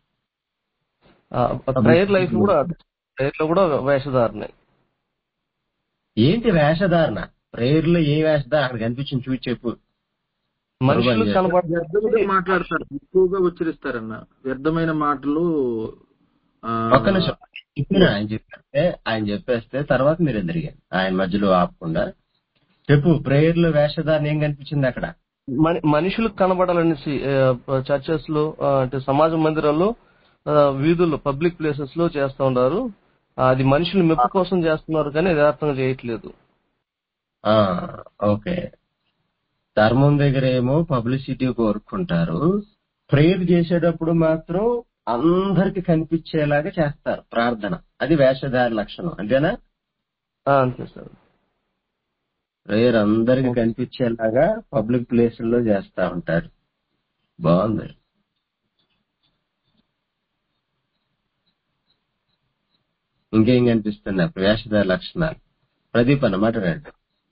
ప్రేయర్ లైఫ్ పబ్లిసిటీ కూడా ప్రేయర్ లో కూడా వేషధారణే ఏంటి వేషధారణ ప్రేయర్ లో ఏ వేషధారణ అక్కడ కనిపించింది చూసి చెప్పు మనుషులు చేస్తా కనబడే వ్యర్థంగా మాట్లాడతారు ఎక్కువగా ఉచ్చరిస్తారన్న వ్యర్థమైన మాటలు ఆ, ఒక్క నిమిషం చెప్పిన ఆయన చెప్పేస్తే ఆయన చెప్పేస్తే తర్వాత మీరు ఎదురుగారు ఆయన మధ్యలో ఆపకుండా చెప్పు ప్రేయర్ లో వేషధారణ ఏం కనిపించింది అక్కడ మన- మనుషులకు కనబడాలనేసి చర్చెస్ లో ఆ, అంటే సమాజ మందిరాల్లో ఆ, వీధుల్లో పబ్లిక్ ప్లేసెస్ లో చేస్తూ ఉన్నారు ఆ, అది మనుషులు మెప్పు కోసం చేస్తున్నారు కానీ యథార్థంగా చేయట్లేదు ఆ ఓకే ధర్మం దగ్గర ఏమో పబ్లిసిటీ కోరుకుంటారు ప్రేయర్ చేసేటప్పుడు మాత్రం అందరికి కనిపించేలాగా చేస్తారు ప్రార్థన అది వేషధారి లక్షణం అంతేనా ఆ, అంతే సార్ ప్రేయర్ అందరికి కనిపించేలాగా పబ్లిక్ ప్లేసుల్లో చేస్తా ఉంటారు బాగుంది ఇంకేం కనిపిస్తున్నాయి వేషధారి లక్షణాలు ప్రదీప్ అన్న మాట్లాడండి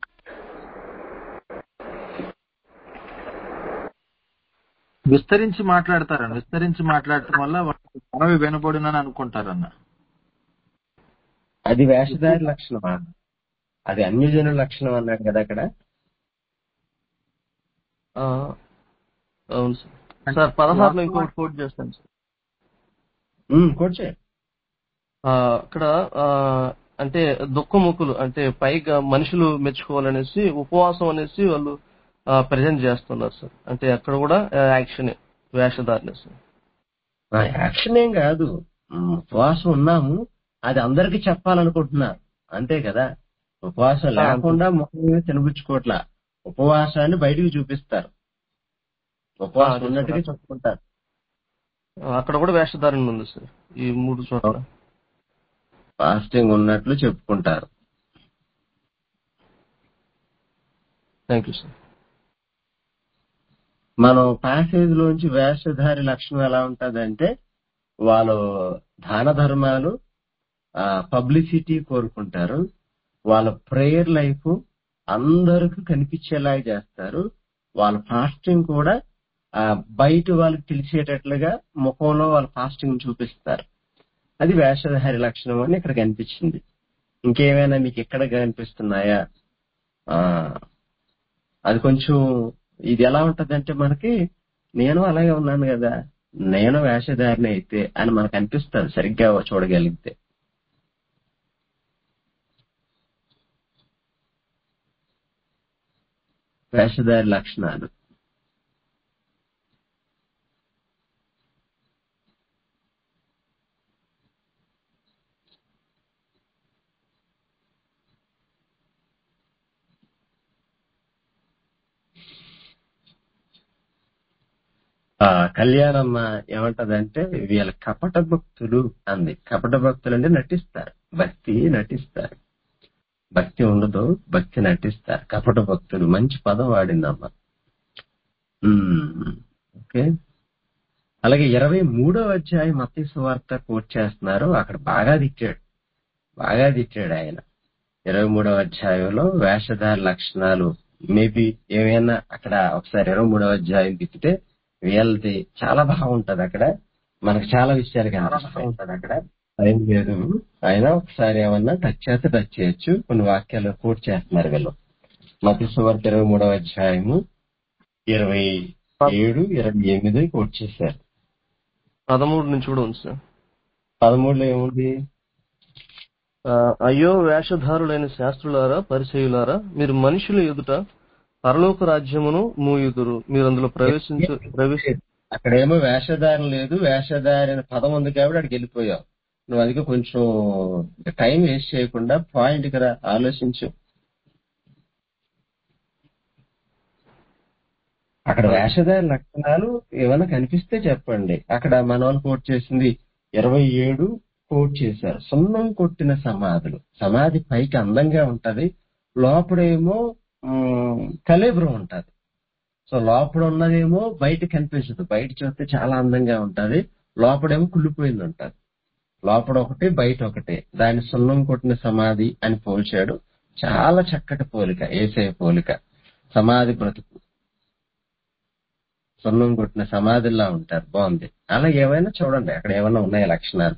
విస్తరించి మాట్లాడతారన్న విస్తరించి మాట్లాడటం వల్ల వాళ్ళకి మనవి వినబడినని అనుకుంటారన్న అది వేషధారి లక్షణమా అది అన్యజనుల లక్షణం అన్నాడు కదా అక్కడ ఆ, అవును సార్ సార్ పదహారులో ఇంకొకటి కోట్ చేస్తాను సార్ ఉమ్, కూర్చో ఆ, అక్కడ ఆ, అంటే దుఃఖముఖులు అంటే పైగా మనుషులు మెచ్చుకోవాలనేసి ఉపవాసం అనేసి వాళ్ళు ప్రజెంట్ చేస్తున్నారు సార్ అంటే అక్కడ కూడా యాక్షన్ వేషధారణ సార్ ఆ, యాక్షన్ ఏం కాదు ఉమ్, ఉపవాసం ఉన్నాము అది అందరికి చెప్పాలనుకుంటున్నారు అంతే కదా ఉపవాసం ఆ, అంతే. లేకుండా ముఖం మీద తినిపించుకోవట్లా ఉపవాసాన్ని బయటికి చూపిస్తారు ఆ, ఉపవాసం అదే ఉన్నట్టుగా సార్. చెప్పుకుంటారు ఆ, అక్కడ కూడా వేషధారణ ఉంది సార్ ఈ మూడు చోట్ల ఫాస్టింగ్ ఉన్నట్లు చెప్పుకుంటారు థ్యాంక్ యూ సార్ మనం ప్యాసేజ్ లోంచి వేషధారి లక్షణం ఎలా ఉంటదంటే వాళ్ళు దాన ధర్మాలు పబ్లిసిటీ కోరుకుంటారు వాళ్ళ ప్రేయర్ లైఫ్ అందరికి కనిపించేలాగా చేస్తారు వాళ్ళ ఫాస్టింగ్ కూడా ఆ, బయట వాళ్ళకి తెలిసేటట్లుగా ముఖంలో వాళ్ళ ఫాస్టింగ్ చూపిస్తారు అది వేషధారి లక్షణం అని ఇక్కడ కనిపించింది ఇంకేమైనా మీకు ఎక్కడ కనిపిస్తున్నాయా ఆ అది కొంచెం ఇది ఎలా ఉంటదంటే మనకి నేను అలాగే ఉన్నాను కదా నేను వేషధారిని అయితే అని మనకు అనిపిస్తుంది సరిగ్గా చూడగలిగితే వేషధారి లక్షణాలు ఆ కళ్యాణమ్మ ఏమంటదంటే వీళ్ళ కపట భక్తులు అంది కపట భక్తులు అంటే నటిస్తారు భక్తి నటిస్తారు భక్తి ఉండదు భక్తి నటిస్తారు కపట భక్తులు మంచి పదం వాడిందమ్మ ఉమ్, ఓకే అలాగే ఇరవై మూడో అధ్యాయం మత్తయి వార్త కోట్ చేస్తున్నారు అక్కడ బాగా తిట్టాడు బాగా తిట్టాడు ఆయన ఇరవై మూడవ అధ్యాయంలో వేషధార లక్షణాలు మేబీ ఏమైనా అక్కడ ఒకసారి ఇరవై మూడవ అధ్యాయం తిప్పితే వీళ్ళది చాలా బాగుంటది అక్కడ మనకు చాలా విషయాలు కనిపిస్తాయి అక్కడ టైం లేదు అయినా ఒకసారి ఏమన్నా టచ్ చేస్తే టచ్ చేయొచ్చు కొన్ని వాక్యాలు కోట్ చేస్తున్నారు వీళ్ళు మత సువార్త ఇరవై మూడవ అధ్యాయము ఇరవై ఏడు ఇరవై ఎనిమిది కోట్ చేశారు పదమూడు నుంచి కూడా ఉంది సార్ పదమూడులో ఏముంది ఆ, అయ్యో వేషధారులైన శాస్త్రులారా పరిచయులారా మీరు మనుషుల ఎదుట పరలోక రాజ్యమును మూయుదురు మీరు అందులో ప్రవేశించు ప్రవేశ అక్కడేమో వేషధారం లేదు వేషధారి అనే పదం ఉంది కాబట్టి అక్కడికి వెళ్ళిపోయావు నువ్వు అందుకే కొంచెం టైం వేస్ట్ చేయకుండా పాయింట్ కదా ఆలోచించు అక్కడ వేషధారి లక్షణాలు ఏమైనా కనిపిస్తే చెప్పండి అక్కడ మన వాళ్ళు కోట్ చేసింది ఇరవై ఏడు కోట్ చేశారు సున్నం కొట్టిన సమాధులు సమాధి పైకి అందంగా ఉంటది లోపడేమో ఉమ్, కలేబరం ఉంటది సో లోపల ఉన్నదేమో బయట కనిపించదు బయట చూస్తే చాలా అందంగా ఉంటది లోపడేమో కుళ్ళిపోయింది ఉంటది లోపల ఒకటి బయట ఒకటి దాన్ని సున్నం కొట్టిన సమాధి అని పోల్చాడు చాలా చక్కటి పోలిక ఏసే పోలిక సమాధి బ్రతుకు సున్నం కొట్టిన సమాధిలా ఉంటారు బాగుంది అలా ఏమైనా చూడండి అక్కడ ఏమైనా ఉన్నాయా లక్షణాలు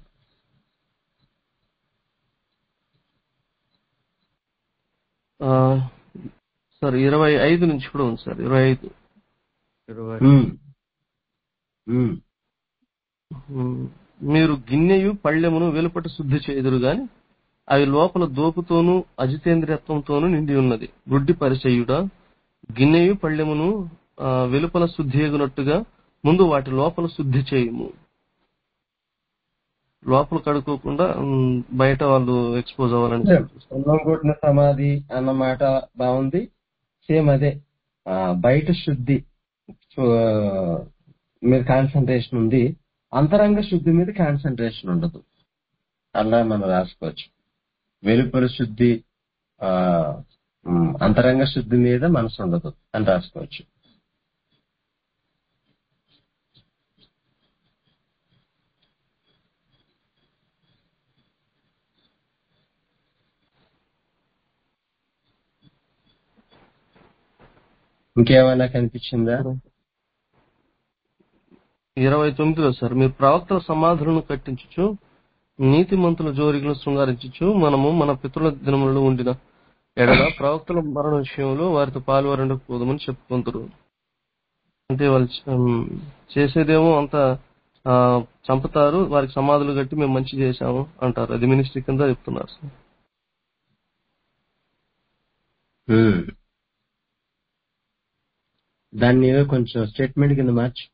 ఆ, సార్ ఇరవై ఐదు నుంచి కూడా ఉంది సార్ ఇరవై ఐదు ఇరవై ఉమ్. ఉమ్. ఉమ్, మీరు గిన్నెయు పళ్ళెమును వెలుపట శుద్ధి చేదురు గాని అవి లోపల దోపుతోనూ అజితేంద్రియత్వంతోనూ నిండి ఉన్నది గుడ్డి పరిచయుడా గిన్నెయు పళ్ళెమును ఆ, వెలుపల శుద్ధి ఎగునట్టుగా ముందు వాటి లోపల శుద్ధి చేయుము లోపల కడుక్కోకుండా ఉమ్, బయట వాళ్ళు ఎక్స్పోజ్ అవ్వాలని చూపిస్తారు. సున్నం కొట్టిన సమాధి అన్న మాట బాగుంది సేమ్ అదే ఆ, బయట శుద్ధి సో, మీద కాన్సన్ట్రేషన్ ఉంది అంతరంగ శుద్ధి మీద కాన్సన్ట్రేషన్ ఉండదు అలా మనం రాసుకోవచ్చు వెలుపల శుద్ధి ఆ ఉమ్, అంతరంగ శుద్ధి మీద మనసు ఉండదు అని రాసుకోవచ్చు ఇంకేమైనా కనిపించిందా ఇరవై తొమ్మిదిలో సార్ మీరు ప్రవక్తల సమాధులను కట్టించుచు నీతిమంతుల జోరికలను శృంగారించుచు మనము మన పితృల దినములలో ఉండిన ఎడల ప్రవక్తల మరణ విషయంలో వారితో పాల్వరండకు పోదామని చెప్పుకుంటారు అంటే వాళ్ళు చ- ఉమ్, చేసేదేమో అంత ఆ, చంపుతారు వారికి సమాధులు కట్టి మేము మంచి చేశాము అంటారు అది మినిస్ట్రీ కింద చెప్తున్నారు సార్ ఉమ్. దాన్ని ఏదో కొంచెం స్టేట్మెంట్ కింద మార్చు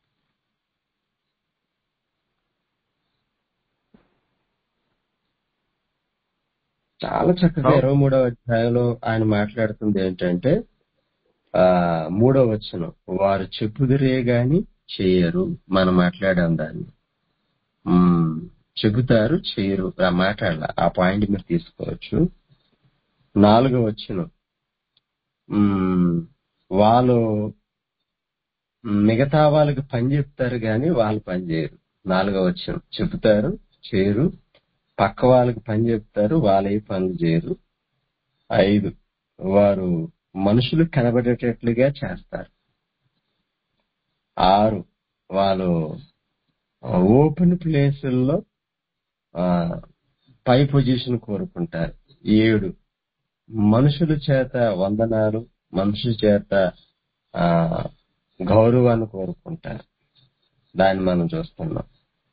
చాలా చక్కగా అవును. ఇరవై మూడవ అధ్యాయంలో ఆయన మాట్లాడుతుంది ఏంటంటే ఆ మూడవ వచనం వారు చెప్పుదురే గాని చేయరు మనం మాట్లాడాం దాన్ని ఉమ్, చెబుతారు చేయరు ఆ మాట్లాడాల ఆ పాయింట్ మీరు తీసుకోవచ్చు నాలుగో వచ్చిన వాళ్ళు మిగతా వాళ్ళకి పని చెప్తారు కానీ వాళ్ళు పని చేయరు నాలుగో వచ్చిన చెబుతారు చేయరు పక్క వాళ్ళకి పని చెప్తారు వాళ్ళ ఏ పనులు చేయరు ఐదు వారు మనుషులు కనబడేటట్లుగా చేస్తారు ఆరు వాళ్ళు ఓపెన్ ప్లేసుల్లో ఆ, పై పొజిషన్ కోరుకుంటారు ఏడు మనుషుల చేత వందనాలు మనుషుల చేత ఆ గౌరవాన్ని కోరుకుంటారు దాన్ని మనం చూస్తున్నాం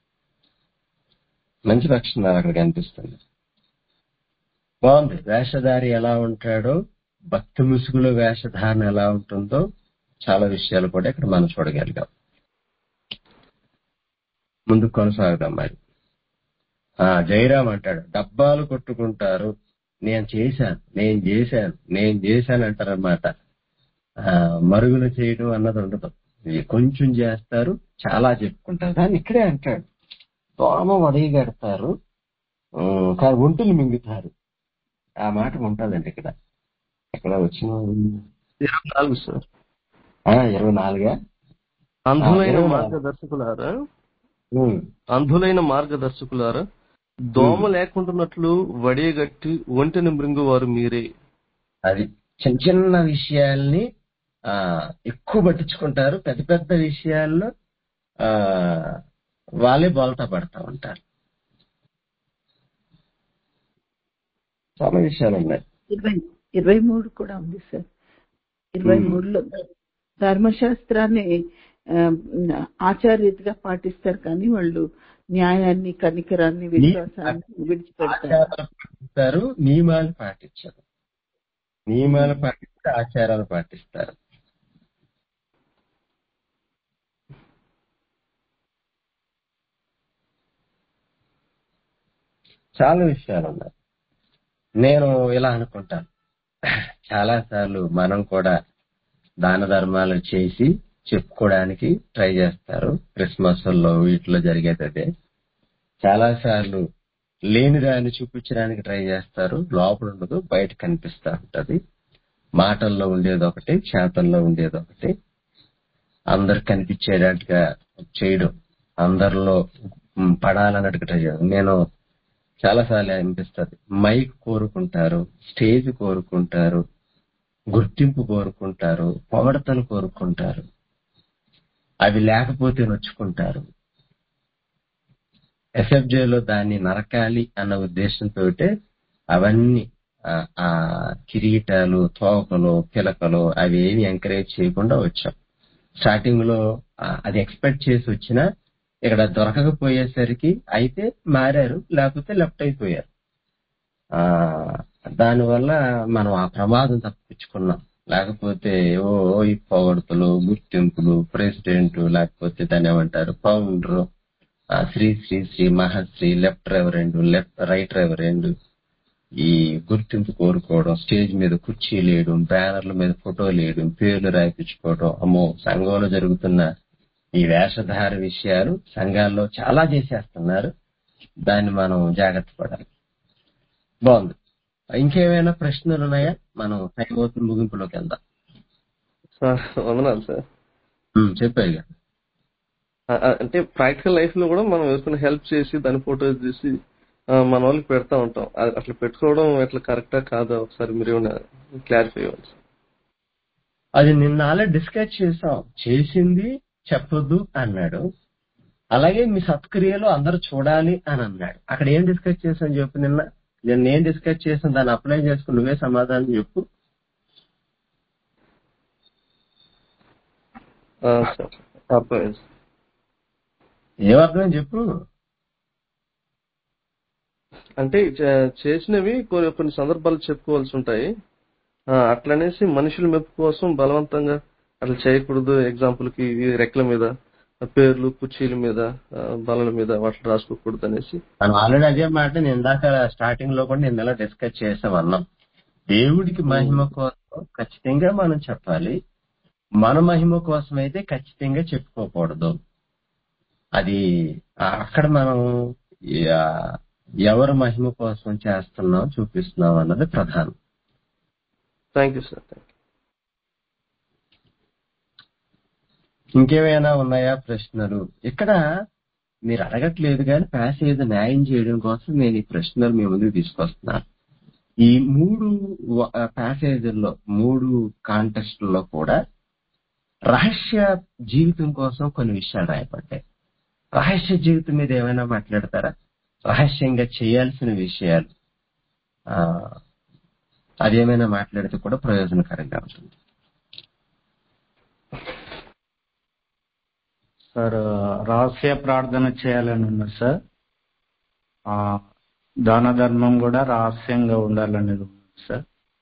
మంచి లక్షణాలు అక్కడ కనిపిస్తుంది బాగుంది వేషధారి ఎలా ఉంటాడో భక్తి ముసుగులో వేషధారణ ఎలా ఉంటుందో చాలా విషయాలు కూడా ఇక్కడ మనం చూడగలిగాం ముందుకు కొనసాగుదాం మరి ఆ జయరామ్ అంటాడు డబ్బాలు కొట్టుకుంటారు నేను చేశాను నేను చేశాను నేను చేశాను అంటారనమాట మరుగులు చేయడం అన్నది ఉండదు ఇది కొంచెం చేస్తారు చాలా చెప్పుకుంటారు దాన్ని ఇక్కడే అంటాడు దోమ వడయగడతారు ఉమ్, కానీ ఒంటులు మింగుతారు ఆ మాట ఉంటుందండి ఇక్కడ ఎక్కడ వచ్చిన ఇరవై నాలుగు సార్ ఆ, ఇరవై నాలుగా అంధులైన ఇరవై నాలుగు. మార్గదర్శకులారా ఉమ్, అంధులైన మార్గదర్శకులారా దోమ లేకుంటున్నట్లు వడియగట్టి ఒంటిని మృంగువారు మీరే అది చిన్న చిన్న విషయాల్ని ఆ ఎక్కువ పట్టించుకుంటారు పెద్ద పెద్ద విషయాల్లో ఆ వాళ్ళే బోల్తా పడతా ఉంటారు చాలా విషయాలు ఉన్నాయి ఇరవై ఇరవై మూడు కూడా ఉంది సార్ ఇరవై మ్మ్. మూడులో ధర్మశాస్త్రాన్ని ఆ, ఆచార్యతగా పాటిస్తారు కానీ వాళ్ళు న్యాయాన్ని కనికరాన్ని విశ్వాసాన్ని విడిచిపెడతారు ఆచారాలు పాటిస్తారు నియమాలు పాటించరు నియమాలు పాటిస్తే ఆచారాలు పాటిస్తారు చాలా విషయాలు ఉన్నాయి నేను ఇలా అనుకుంటాను చాలా సార్లు మనం కూడా దాన ధర్మాలు చేసి చెప్పుకోవడానికి ట్రై చేస్తారు క్రిస్మస్ లో వీటిలో జరిగేది అదే చాలా సార్లు లేని దాన్ని చూపించడానికి ట్రై చేస్తారు లోపల ఉండదు బయట కనిపిస్తా ఉంటది మాటల్లో ఉండేది ఒకటి చేతల్లో ఉండేది ఒకటి అందరు కనిపించేటట్టుగా చేయడం అందరిలో ఉమ్, పడాలన్నట్టుగా ట్రై చేయడం నేను చాలా సార్లు అనిపిస్తుంది మైక్ కోరుకుంటారు స్టేజ్ కోరుకుంటారు గుర్తింపు కోరుకుంటారు పొగడతలు కోరుకుంటారు అవి లేకపోతే నొచ్చుకుంటారు ఎస్ఎఫ్జేలో దాన్ని నరకాలి అన్న ఉద్దేశంతో అవన్నీ ఆ, ఆ కిరీటాలు తోకలు పిలకలు అవి ఏమి ఎంకరేజ్ చేయకుండా వచ్చాం స్టార్టింగ్ లో ఆ, అది ఎక్స్పెక్ట్ చేసి వచ్చినా ఇక్కడ దొరకకపోయేసరికి అయితే మారారు లేకపోతే లెఫ్ట్ అయిపోయారు ఆ దానివల్ల మనం ఆ ప్రమాదం తప్పించుకున్నాం లేకపోతే ఓ ఈ పొగడతలు గుర్తింపులు ప్రెసిడెంట్ లేకపోతే దాన్ని ఏమంటారు founder Shri Shri Shri Mahashri left reverend left right reverend ఈ గుర్తింపు కోరుకోవడం స్టేజ్ మీద కుర్చీ లేయడం బ్యానర్ల మీద ఫోటోలు వేయడం పేర్లు రాయించుకోవడం అమ్మో సంఘంలో జరుగుతున్న ఈ వేషధార విషయాలు సంఘాల్లో చాలా చేసేస్తున్నారు దాన్ని మనం జాగ్రత్త పడాలి బాగుంది ఇంకేమైనా ప్రశ్నలు ఉన్నాయా మనం టైం అవుతుంది ముగింపులోకి వెళ్దాం సార్ వందనాలు సార్ ఉమ్, చెప్పాయి ఇక. ఆ, ఆ, అంటే ప్రాక్టికల్ లైఫ్ లో కూడా మనం ఎవరికైనా హెల్ప్ చేసి దాని ఫోటోస్ తీసి ఆ, మన వాళ్ళకి పెడతా ఉంటాం అది అట్లా పెట్టుకోవడం ఎట్లా కరెక్టా కాదా ఒకసారి మీరు క్లారిఫై ఇవ్వాలి అది నిన్న అలా డిస్కస్ చేసాం చేసింది చెప్పొద్దు అన్నాడు అలాగే మీ సత్క్రియలు అందరూ చూడాలి అని అన్నాడు అక్కడ ఏం డిస్కస్ చేసాం చెప్పు నిన్న నేను ఏం డిస్కస్ చేసాను దాన్ని అప్లై చేసుకుని నువ్వే సమాధానం చెప్పు ఆ, సార్ అర్థమైంది సార్. ఏమర్థం చెప్పు అంటే చే- చేసినవి కొన్ని కొన్ని సందర్భాలు చెప్పుకోవాల్సి ఉంటాయి ఆ, అట్లనేసి మనుషుల మెప్పు కోసం బలవంతంగా అట్లా చేయకూడదు ఎగ్జాంపుల్ కి ఈ రెక్కల మీద ఆ, పేర్లు కుర్చీల మీద ఆ, బల్లల మీద వాటిని రాసుకోకూడదు అనేసి మనం ఆల్రెడీ అదే మాట నేను ఇందాక స్టార్టింగ్ లో కూడా నేను ఇలా డిస్కస్ చేసాం అన్నాం దేవుడికి మహిమ కోసం ఖచ్చితంగా మనం చెప్పాలి మన మహిమ కోసం అయితే ఖచ్చితంగా చెప్పుకోకూడదు అది ఆ, అక్కడ మనం యా- ఎవరి మహిమ కోసం చేస్తున్నాం చూపిస్తున్నాం అన్నది ప్రధానం థ్యాంక్ యూ సార్ థ్యాంక్ ఇంకేమైనా ఉన్నాయా ప్రశ్నలు ఇక్కడ మీరు అడగట్లేదు కానీ ప్యాసేజ్ న్యాయం చేయడం కోసం నేను ఈ ప్రశ్నలు మీ ముందుకు తీసుకొస్తున్నాను ఈ మూడు ప్యాసేజీల్లో మూడు కాంటెస్ట్లో కూడా రహస్య జీవితం కోసం కొన్ని విషయాలు రాయబడ్డాయి రహస్య జీవితం మీద ఏమైనా మాట్లాడతారా రహస్యంగా చేయాల్సిన విషయాలు ఆ, అదేమైనా మాట్లాడితే కూడా ప్రయోజనకరంగా ఉంటుంది సార్ రహస్య ప్రార్థన చేయాలని ఉన్నది సార్ ఆ, దాన ధర్మం కూడా రహస్యంగా ఉండాలనేది ఉన్నది సార్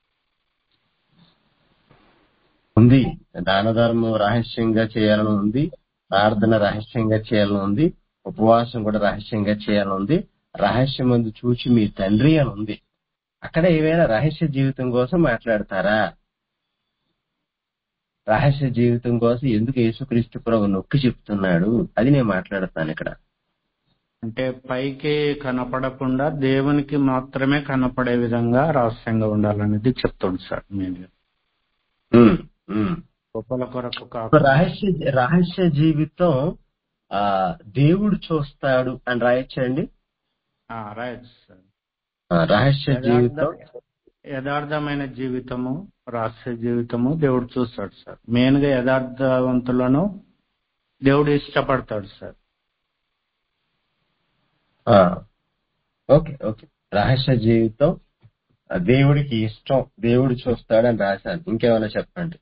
ఉంది దాన ధర్మం రహస్యంగా చేయాలని ఉంది ప్రార్థన రహస్యంగా చేయాలని ఉంది ఉపవాసం కూడా రహస్యంగా చేయాలని ఉంది రహస్యం మందు చూచి మీ తండ్రి అని ఉంది అక్కడ ఏమైనా రహస్య జీవితం కోసం మాట్లాడతారా రహస్య జీవితం కోసం ఎందుకు యేసుక్రీస్తు ప్రభు నొక్కి చెప్తున్నాడు అది నేను మాట్లాడుతాను ఇక్కడ అంటే పైకి కనపడకుండా దేవునికి మాత్రమే కనపడే విధంగా రహస్యంగా ఉండాలనేది చెప్తుంది సార్ మీరు ఉమ్, ఉమ్. గొప్పల కొరకు ఇప్పుడు కాకుండా రహస్య రహస్య జీవితం ఆ దేవుడు చూస్తాడు అని రాయొచ్చండి ఆ, రైట్ సార్ ఆ, రహస్య జీవితం యథార్థ- యథార్థమైన జీవితము రహస్య జీవితము దేవుడు చూస్తాడు సార్ మెయిన్ గా యథార్థవంతులను దేవుడు ఇష్టపడతాడు సార్ ఆ, ఓకే ఓకే రహస్య జీవితం ఆ, దేవుడికి ఇష్టం దేవుడు చూస్తాడని రాశాను ఇంకేమైనా చెప్పండి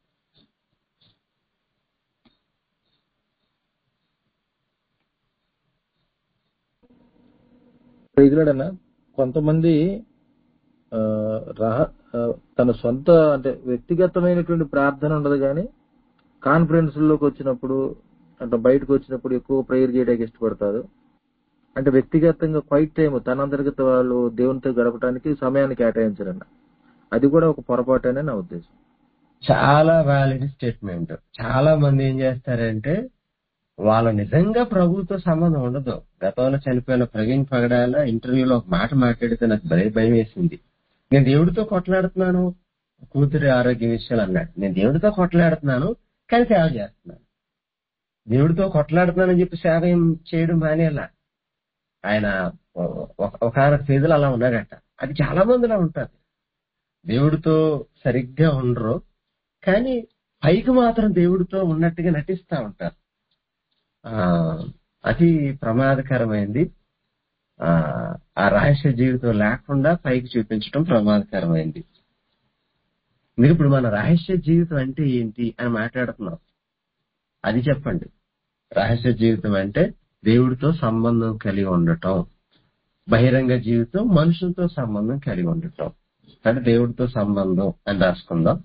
ప్రైజ్లాడన్నా కొంతమంది ఆ, రహ ఆ, తన సొంత అంటే వ్యక్తిగతమైనటువంటి ప్రార్థన ఉండదు కానీ కాన్ఫరెన్స్ లోకి వచ్చినప్పుడు అంటే బయటకు వచ్చినప్పుడు ఎక్కువ ప్రేయర్ చేయడానికి ఇష్టపడతారు అంటే వ్యక్తిగతంగా క్వైట్ టైం తన అంతర్గత వాళ్ళు దేవునితో గడపడానికి సమయాన్ని కేటాయించారన్న అది కూడా ఒక పొరపాటనే నా ఉద్దేశం చాలా వ్యాలిడ్ స్టేట్మెంట్ చాలా మంది ఏం చేస్తారంటే వాళ్ళ నిజంగా ప్రభుతో సంబంధం ఉండదు గతంలో చనిపోయిన ప్రవీణ్ పగడాల ఇంటర్వ్యూలో ఒక మాట మాట్లాడితే నాకు భలే భయం వేసింది నేను దేవుడితో కొట్లాడుతున్నాను కూతురి ఆరోగ్య విషయాలు అన్నాడు నేను దేవుడితో కొట్లాడుతున్నాను కానీ సేవ చేస్తున్నాను దేవుడితో కొట్లాడుతున్నానని చెప్పి సేవ ఏం చేయడం మానేలా ఆయన ఒక- ఒక ఫేజులు అలా ఉన్నాడట అది చాలా మందిలో ఉంటారు దేవుడితో సరిగ్గా ఉండరు కానీ పైకి మాత్రం దేవుడితో ఉన్నట్టుగా నటిస్తా ఉంటారు ఆ అతి ప్రమాదకరమైంది ఆ ఆ రహస్య జీవితం లేకుండా పైకి చూపించడం ప్రమాదకరమైంది మీరు ఇప్పుడు మన రహస్య జీవితం అంటే ఏంటి అని మాట్లాడుతున్నాం అది చెప్పండి రహస్య జీవితం అంటే దేవుడితో సంబంధం కలిగి ఉండటం బహిరంగ జీవితం మనుషులతో సంబంధం కలిగి ఉండటం అంటే దేవుడితో సంబంధం అని రాసుకుందాం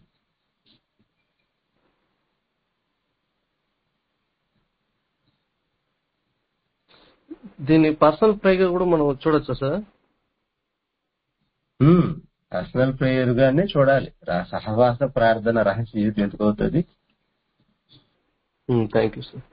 దీన్ని పర్సనల్ ప్రేగా కూడా మనం చూడొచ్చా సార్ పర్సనల్ ప్రేయర్ గానే చూడాలి రా- సహవాస ప్రార్థన రహస్య జీవితం ఎందుకు అవుతుంది థ్యాంక్ యూ సార్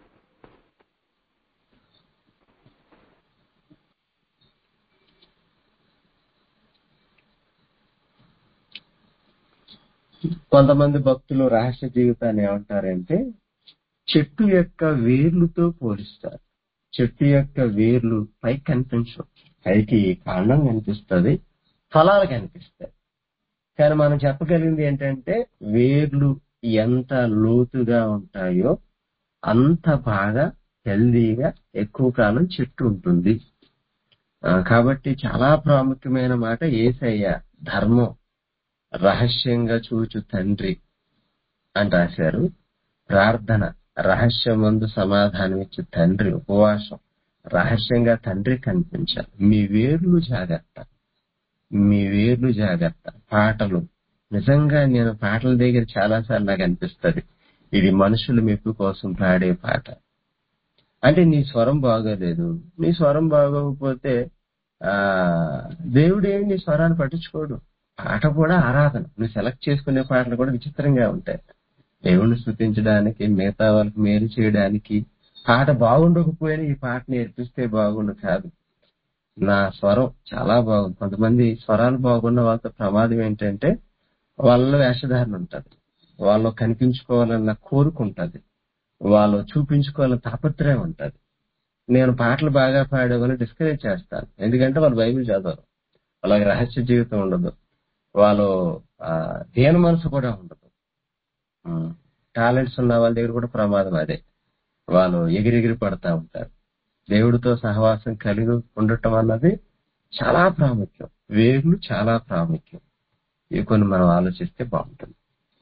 కొంతమంది భక్తులు రహస్య జీవితాన్ని ఏమంటారంటే చెట్టు యొక్క వేర్లుతో పోలిస్తారు చెట్టు యొక్క వేర్లు పైకి కనిపించవు పైకి కాండం కనిపిస్తుంది ఫలాలు కనిపిస్తాయి కానీ మనం చెప్పగలిగింది ఏంటంటే వేర్లు ఎంత లోతుగా ఉంటాయో అంత బాగా హెల్దీగా ఎక్కువ కాలం చెట్టు ఉంటుంది ఆ, కాబట్టి చాలా ప్రాముఖ్యమైన మాట ఏసయ్య ధర్మం రహస్యంగా చూచు తండ్రి అని రాశారు ప్రార్థన రహస్యమందు సమాధానం ఇచ్చే తండ్రి ఉపవాసం రహస్యంగా తండ్రి కనిపించాలి మీ వేర్లు జాగ్రత్త మీ వేర్లు జాగ్రత్త పాటలు నిజంగా నేను పాటల దగ్గర చాలా సార్లు నాకు అనిపిస్తుంది ఇది మనుషుల మెప్పు కోసం పాడే పాట అంటే నీ స్వరం బాగోలేదు నీ స్వరం బాగోకపోతే ఆ దేవుడు ఏమి నీ స్వరాన్ని పట్టించుకోడు పాట కూడా ఆరాధన నువ్వు సెలెక్ట్ చేసుకునే పాటలు కూడా విచిత్రంగా ఉంటాయి దేవుణ్ణి స్థుతించడానికి మిగతా వాళ్ళకి మేలు చేయడానికి పాట బాగుండకపోయినా ఈ పాట నేర్పిస్తే బాగుండు కాదు నా స్వరం చాలా బాగుంది కొంతమంది స్వరాలు బాగున్న వాళ్ళతో ప్రమాదం ఏంటంటే వాళ్ళలో వేషధారణ ఉంటది వాళ్ళు కనిపించుకోవాలన్న కోరిక ఉంటది వాళ్ళు చూపించుకోవాలన్న తాపత్రయం ఉంటది నేను పాటలు బాగా పాడేవని డిస్కరేజ్ చేస్తాను ఎందుకంటే వాళ్ళు బైబిల్ చదవరు వాళ్ళకి రహస్య జీవితం ఉండదు వాళ్ళు ఆ, దీన మనసు కూడా ఉండదు టాలెంట్స్ ఉన్న వాళ్ళ దగ్గర కూడా ప్రమాదం అదే వాళ్ళు ఎగిరెగిరి పడతా ఉంటారు దేవుడితో సహవాసం కలిగి ఉండటం అన్నది చాలా ప్రాముఖ్యం వేర్లు చాలా ప్రాముఖ్యం ఇవి కొన్ని మనం ఆలోచిస్తే బాగుంటుంది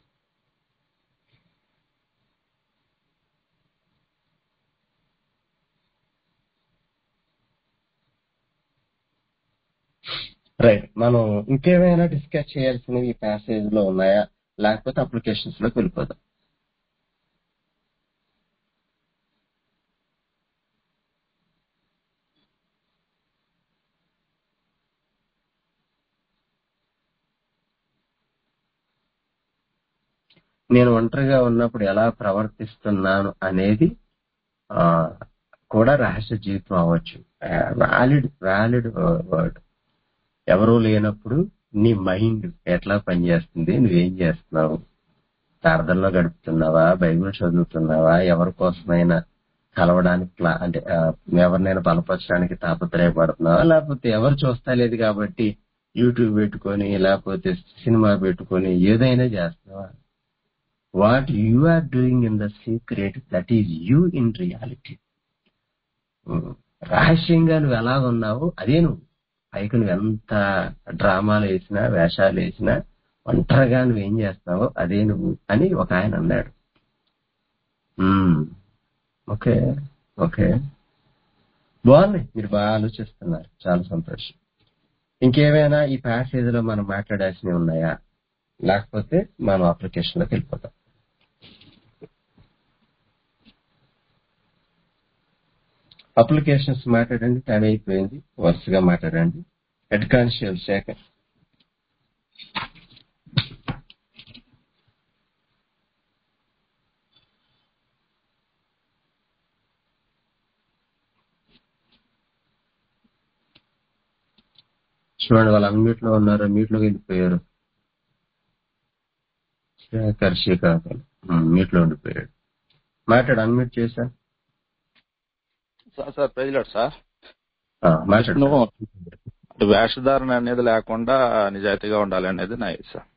రైట్ మనం ఇంకేమైనా డిస్కస్ చేయాల్సినవి ఈ ప్యాసేజ్ లో ఉన్నాయా లేకపోతే అప్లికేషన్స్ లోకి వెళ్ళిపోదాం నేను ఒంటరిగా ఉన్నప్పుడు ఎలా ప్రవర్తిస్తున్నాను అనేది ఆ, కూడా రహస్య జీవితం అవ్వచ్చు వ్యాలిడ్ వ్యాలిడ్ వర్డ్ ఎవరూ లేనప్పుడు నీ మైండ్ ఎట్లా పనిచేస్తుంది నువ్వేం చేస్తున్నావు ప్రార్థనలో గడుపుతున్నావా బైబిల్ చదువుతున్నావా ఎవరి కోసమైనా కలవడానికి ప్లా- అంటే ఆ, ఎవరినైనా బలపరచడానికి తాపత్రయపడుతున్నావా లేకపోతే ఎవరు చూస్తా లేదు కాబట్టి యూట్యూబ్ పెట్టుకొని లేకపోతే సినిమా పెట్టుకొని ఏదైనా చేస్తున్నావా what you are doing in the secret that is you in reality రహస్యంగా నువ్వు ఎలా ఉన్నావో అదే నువ్వు పైకి నువ్వు ఎంత డ్రామాలు వేసినా వేషాలు వేసినా ఒంటరిగా నువ్వేం చేస్తున్నావో అదే నువ్వు అని ఒక ఆయన అన్నాడు మ్మ్. ఓకే ఓకే బాగుంది మీరు బాగా ఆలోచిస్తున్నారు చాలా సంతోషం ఇంకేమైనా ఈ ప్యాసేజ్ లో మనం మాట్లాడాల్సినవి ఉన్నాయా లేకపోతే మనం అప్లికేషన్ లోకి వెళ్ళిపోతాం అప్లికేషన్స్ మాట్లాడండి టైం అయిపోయింది వరుసగా మాట్లాడండి హెడ్ కానిస్టేబుల్ శేఖర్ చూడండి వాళ్ళు అన్మ్యూట్ లో ఉన్నారు మ్యూట్ లోకి వెళ్ళిపోయారు శేఖర్ శ్రీకాకుళం మ్యూట్ లో ఉండిపోయాడు మాట్లాడు అన్మ్యూట్ చేశా సార్ సార్ ప్రజలాడు సార్ ఆ, మాట్లాడు నువ్వు అటు వేషధారణ అనేది లేకుండా నిజాయితీగా ఉండాలి అనేది నా ఇది సార్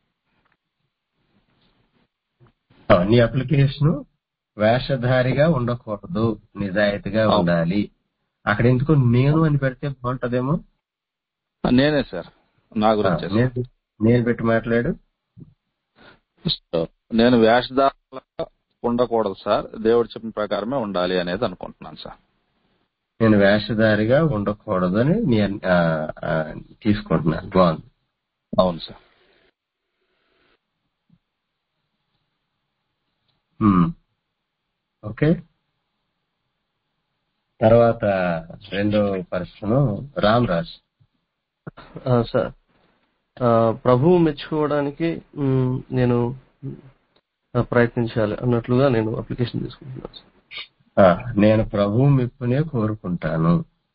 ఆ, నీ అప్లికేషన్ వేషధారిగా ఉండకూడదు నిజాయితీగా అవును. ఉండాలి అక్కడ ఎందుకు నేను అని పెడితే బాగుంటదేమో నేనే సార్ నా ఆ, గురించే సార్. నేను నేను పెట్టి మాట్లాడు సో, నేను వేషధారణ ఉండకూడదు సార్ దేవుడు చెప్పిన ప్రకారమే ఉండాలి అనేది అనుకుంటున్నాను సార్ నేను వేషధారిగా ఉండకూడదు అని నీ ఆ, ఆ, తీసుకుంటున్నాను బాగుంది అవును సార్ ఉమ్. ఓకే తర్వాత రెండో పర్సన్ రామ్ రాజ్ ఆ, సార్ ఆ, ప్రభువు మెచ్చుకోవడానికి మ్, నేను ఆ, ప్రయత్నించాలి అన్నట్లుగా నేను అప్లికేషన్ తీసుకుంటున్నాను సార్. ఆ, నేను ప్రభు మెప్పునే కోరుకుంటాను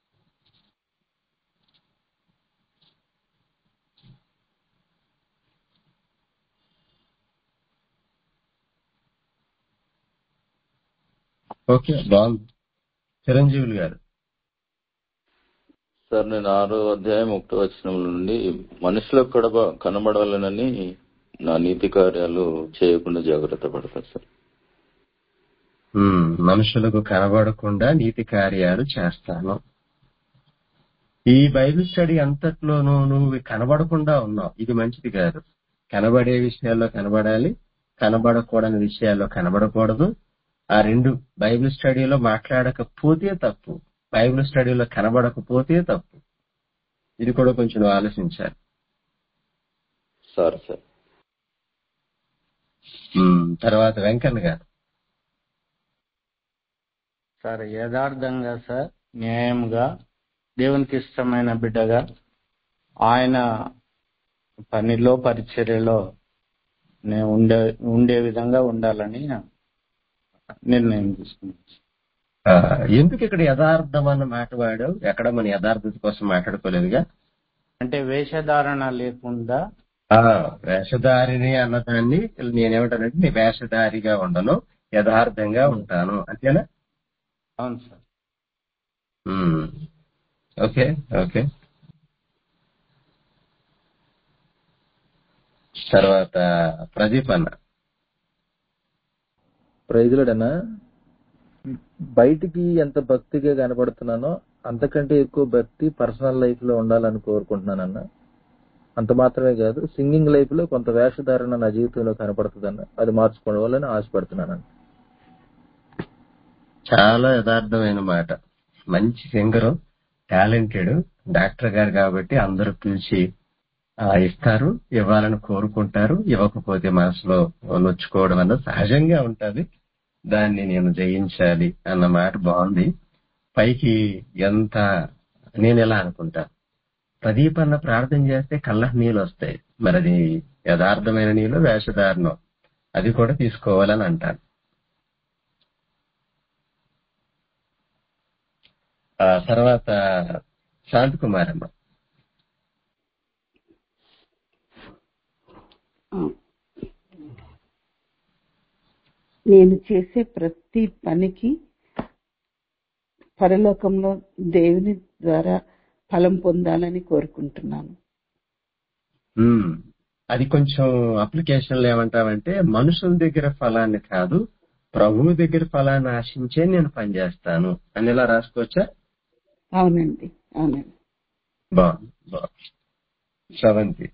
ఓకే బాగుంది చిరంజీవులు గారు సార్ నేను ఆరో అధ్యాయం ఒకటో వచనం నుండి మనుషులకు కడబ కనబడాలనని నా నీతి కార్యాలు చేయకుండా జాగ్రత్త పడతా సార్ ఉమ్, మనుషులకు కనబడకుండా నీతి కార్యాలు చేస్తాను ఈ బైబిల్ స్టడీ అంతట్లోనూ నువ్వు కనబడకుండా ఉన్నావు ఇది మంచిది కాదు కనబడే విషయాల్లో కనబడాలి కనబడకూడని విషయాల్లో కనబడకూడదు ఆ రెండు బైబిల్ స్టడీలో మాట్లాడకపోతే తప్పు బైబిల్ స్టడీలో కనబడకపోతే తప్పు ఇది కూడా కొంచెం నువ్వు ఆలోచించాలి సార్ సార్ ఉమ్, తర్వాత వెంకన్న గారు సార్ యథార్థంగా సార్ న్యాయంగా దేవునికి ఇష్టమైన బిడ్డగా ఆయన పనిలో పరిచర్యలో నేను ఉండే ఉండే విధంగా ఉండాలని నిర్ణయం తీసుకున్నాను ఆ, ఎందుకు ఇక్కడ యథార్థం అన్న మాట వాడావు ఎక్కడ మన యథార్థత కోసం మాట్లాడుకోలేదుగా అంటే వేషధారణ లేకుండా ఆ వేషధారిని అన్నదాన్ని నేనేమంటానంటే నీ వేషధారిగా ఉండను యథార్థంగా ఉంటాను అంతేనా అవును సార్ ఉమ్. ఓకే ఓకే తర్వాత ప్రదీప్ అన్న ప్రైజులడనా బయటికి ఎంత భక్తిగా కనపడుతున్నానో అంతకంటే ఎక్కువ భక్తి పర్సనల్ లైఫ్ లో ఉండాలని కోరుకుంటున్నానన్న అంత మాత్రమే కాదు సింగింగ్ లైఫ్ లో కొంత వేషధారణ నా జీవితంలో కనపడుతుందన్న అది మార్చుకోవాలని ఆశపడుతున్నానన్న చాలా యథార్థమైన మాట మంచి సింగర్ టాలెంటెడ్ డాక్టర్ గారు కాబట్టి అందరూ పిలిచి ఆ, ఇస్తారు ఇవ్వాలని కోరుకుంటారు ఇవ్వకపోతే మనసులో నొచ్చుకోవడం అన్నది సహజంగా ఉంటది దాన్ని నేను జయించాలి అన్న మాట బాగుంది పైకి ఎంత నేను ఎలా అనుకుంటా ప్రదీప్ అన్న ప్రార్థన చేస్తే కళ్ళ నీళ్ళు వస్తాయి మరి అది యథార్థమైన నీళ్ళు వేషధారణం అది కూడా తీసుకోవాలని అంటాను ఆ తర్వాత శాంతి కుమార్ అమ్మ ఆ, నేను చేసే ప్రతి పనికి పరలోకంలో దేవుని ద్వారా ఫలం పొందాలని కోరుకుంటున్నాను ఉమ్. అది కొంచెం అప్లికేషన్లు ఏమంటామంటే మనుషుల దగ్గర ఫలాన్ని కాదు ప్రభువు దగ్గర ఫలాన్ని ఆశించే నేను పనిచేస్తాను అని ఇలా రాసుకోవచ్చా అవునండి అవునండి బాగుంది బాగుంది శ్రవంతి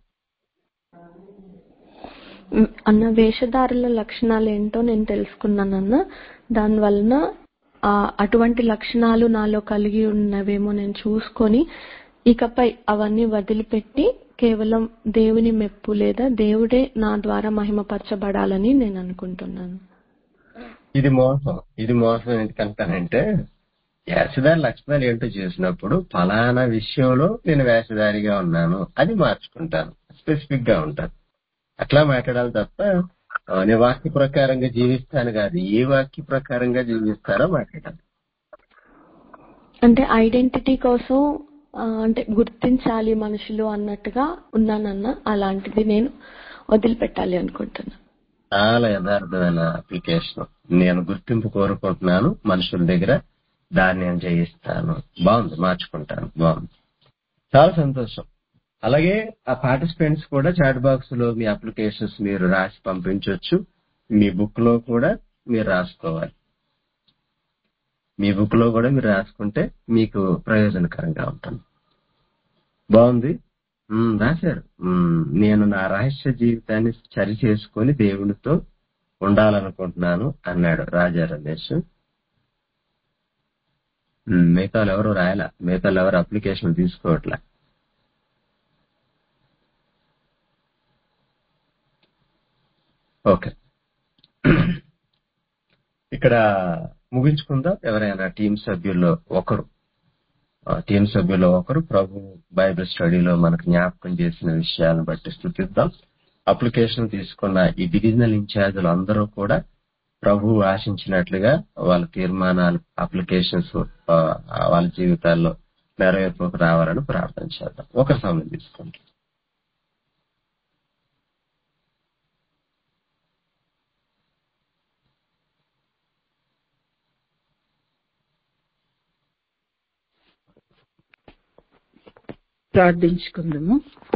ఉమ్, అన్న వేషధారుల లక్షణాలు ఏంటో నేను తెలుసుకున్నానన్న దాని వలన ఆ, అటువంటి లక్షణాలు నాలో కలిగి ఉన్నవేమో నేను చూసుకొని ఇకపై అవన్నీ వదిలిపెట్టి కేవలం దేవుని మెప్పు లేదా దేవుడే నా ద్వారా మహిమపరచబడాలని నేను అనుకుంటున్నాను ఇది మోసం ఇది మోసం ఎందుకంటానంటే వేషధారి లక్షణాలు ఏంటో చేసినప్పుడు ఫలానా విషయంలో నేను వేషధారిగా ఉన్నాను అది మార్చుకుంటాను స్పెసిఫిక్ గా ఉంటాను అట్లా మాట్లాడాలి తప్ప ఆ, నేను వాక్య ప్రకారంగా జీవిస్తాను కాదు ఏ వాక్య ప్రకారంగా జీవిస్తారో మాట్లాడాలి అంటే ఐడెంటిటీ కోసం ఆ, అంటే గుర్తించాలి మనుషులు అన్నట్టుగా ఉన్నానన్న అలాంటిది నేను వదిలిపెట్టాలి అనుకుంటున్నా చాలా యథార్థమైన అప్లికేషన్ నేను గుర్తింపు కోరుకుంటున్నాను మనుషుల దగ్గర దాన్ని నేను జయిస్తాను బాగుంది మార్చుకుంటాను బాగుంది చాలా సంతోషం అలాగే ఆ పార్టిసిపెంట్స్ కూడా చాట్ బాక్స్ లో మీ అప్లికేషన్స్ మీరు రాసి పంపించవచ్చు మీ బుక్ లో కూడా మీరు రాసుకోవాలి మీ బుక్ లో కూడా మీరు రాసుకుంటే మీకు ప్రయోజనకరంగా ఉంటుంది బాగుంది ఉమ్, రాశారు ఉమ్, నేను నా రహస్య జీవితాన్ని సరి చేసుకొని దేవునితో ఉండాలనుకుంటున్నాను అన్నాడు రాజా రమేష్ ఉమ్, మిగతాలు ఎవరు రాయాల మిగతాలు ఎవరు అప్లికేషన్ తీసుకోవట్లే ఓకే ఇక్కడ ముగించుకుందాం ఎవరైనా టీం సభ్యుల్లో ఒకరు ఆ, టీం సభ్యుల్లో ఒకరు ప్రభు బైబిల్ స్టడీలో మనకు జ్ఞాపకం చేసిన విషయాలను బట్టి స్థుతిద్దాం అప్లికేషన్ తీసుకున్న ఈ డివిజనల్ ఇన్ఛార్జీలు అందరూ కూడా ప్రభు ఆశించినట్లుగా వాళ్ళ తీర్మానాలు అప్లికేషన్స్ వాళ్ళ జీవితాల్లో నెరవేర్పుకు రావాలని ప్రార్థన చేద్దాం ఒక సమయం తీసుకుంటాం ప్రార్థించుకుందాము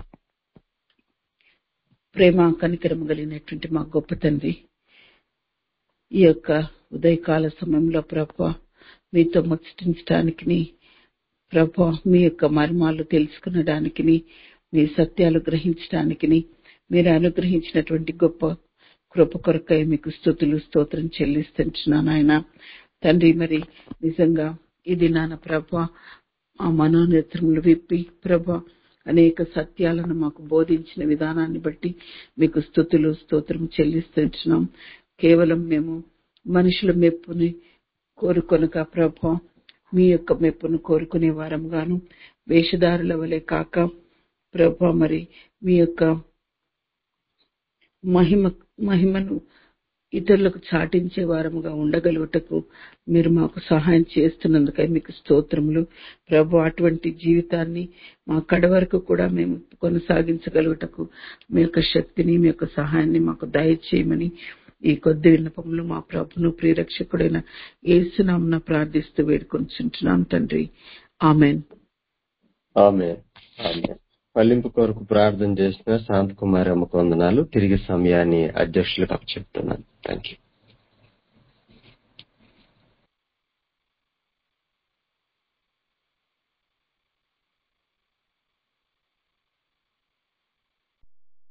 ప్రేమ కనికరము కలిగినటువంటి మా గొప్ప తండ్రి ఈ యొక్క ఉదయకాల సమయంలో ప్రభా మీతో ముచ్చటించడానికి ప్రభా మీ యొక్క మర్మాలు తెలుసుకునడానికి మీ సత్యాలు గ్రహించడానికి మీరు అనుగ్రహించినటువంటి గొప్ప కృప కొరకై మీకు స్థుతులు స్తోత్రం చెల్లిస్తున్నాను ఆయన తండ్రి మరి నిజంగా ఇది నాన్న ప్రభా ఆ మనోనేత్రములు విప్పి ప్రభ అనేక సత్యాలను మాకు బోధించిన విధానాన్ని బట్టి మీకు స్థుతులు స్తోత్రం చెల్లిస్తున్నాం కేవలం మేము మనుషుల మెప్పుని కోరుకొనక ప్రభ మీ యొక్క మెప్పును కోరుకునే వారం గాను వేషధారుల వలె కాక ప్రభ మరి మీ యొక్క మహిమ మహిమను ఇతరులకు చాటించే వారముగా ఉండగలుగుటకు మీరు మాకు సహాయం చేస్తున్నందుకై మీకు స్తోత్రములు ప్రభు అటువంటి జీవితాన్ని మా కడ వరకు కూడా మేము కొనసాగించగలుగుటకు మీ యొక్క శక్తిని మీ యొక్క సహాయాన్ని మాకు దయచేయమని ఈ కొద్ది విన్నపములు మా ప్రభును ప్రియరక్షకుడైన ఏసునామున ప్రార్థిస్తూ వేడుకొంచుంటున్నాం తండ్రి ఆమెన్ ఆమె ఆమె ఫలింపు కొరకు ప్రార్థన చేసిన శాంత్ కుమార్ అమ్మకు వందనాలు తిరిగి సమయాన్ని అధ్యక్షులకు అప్పచెప్తున్నాను థ్యాంక్ యూ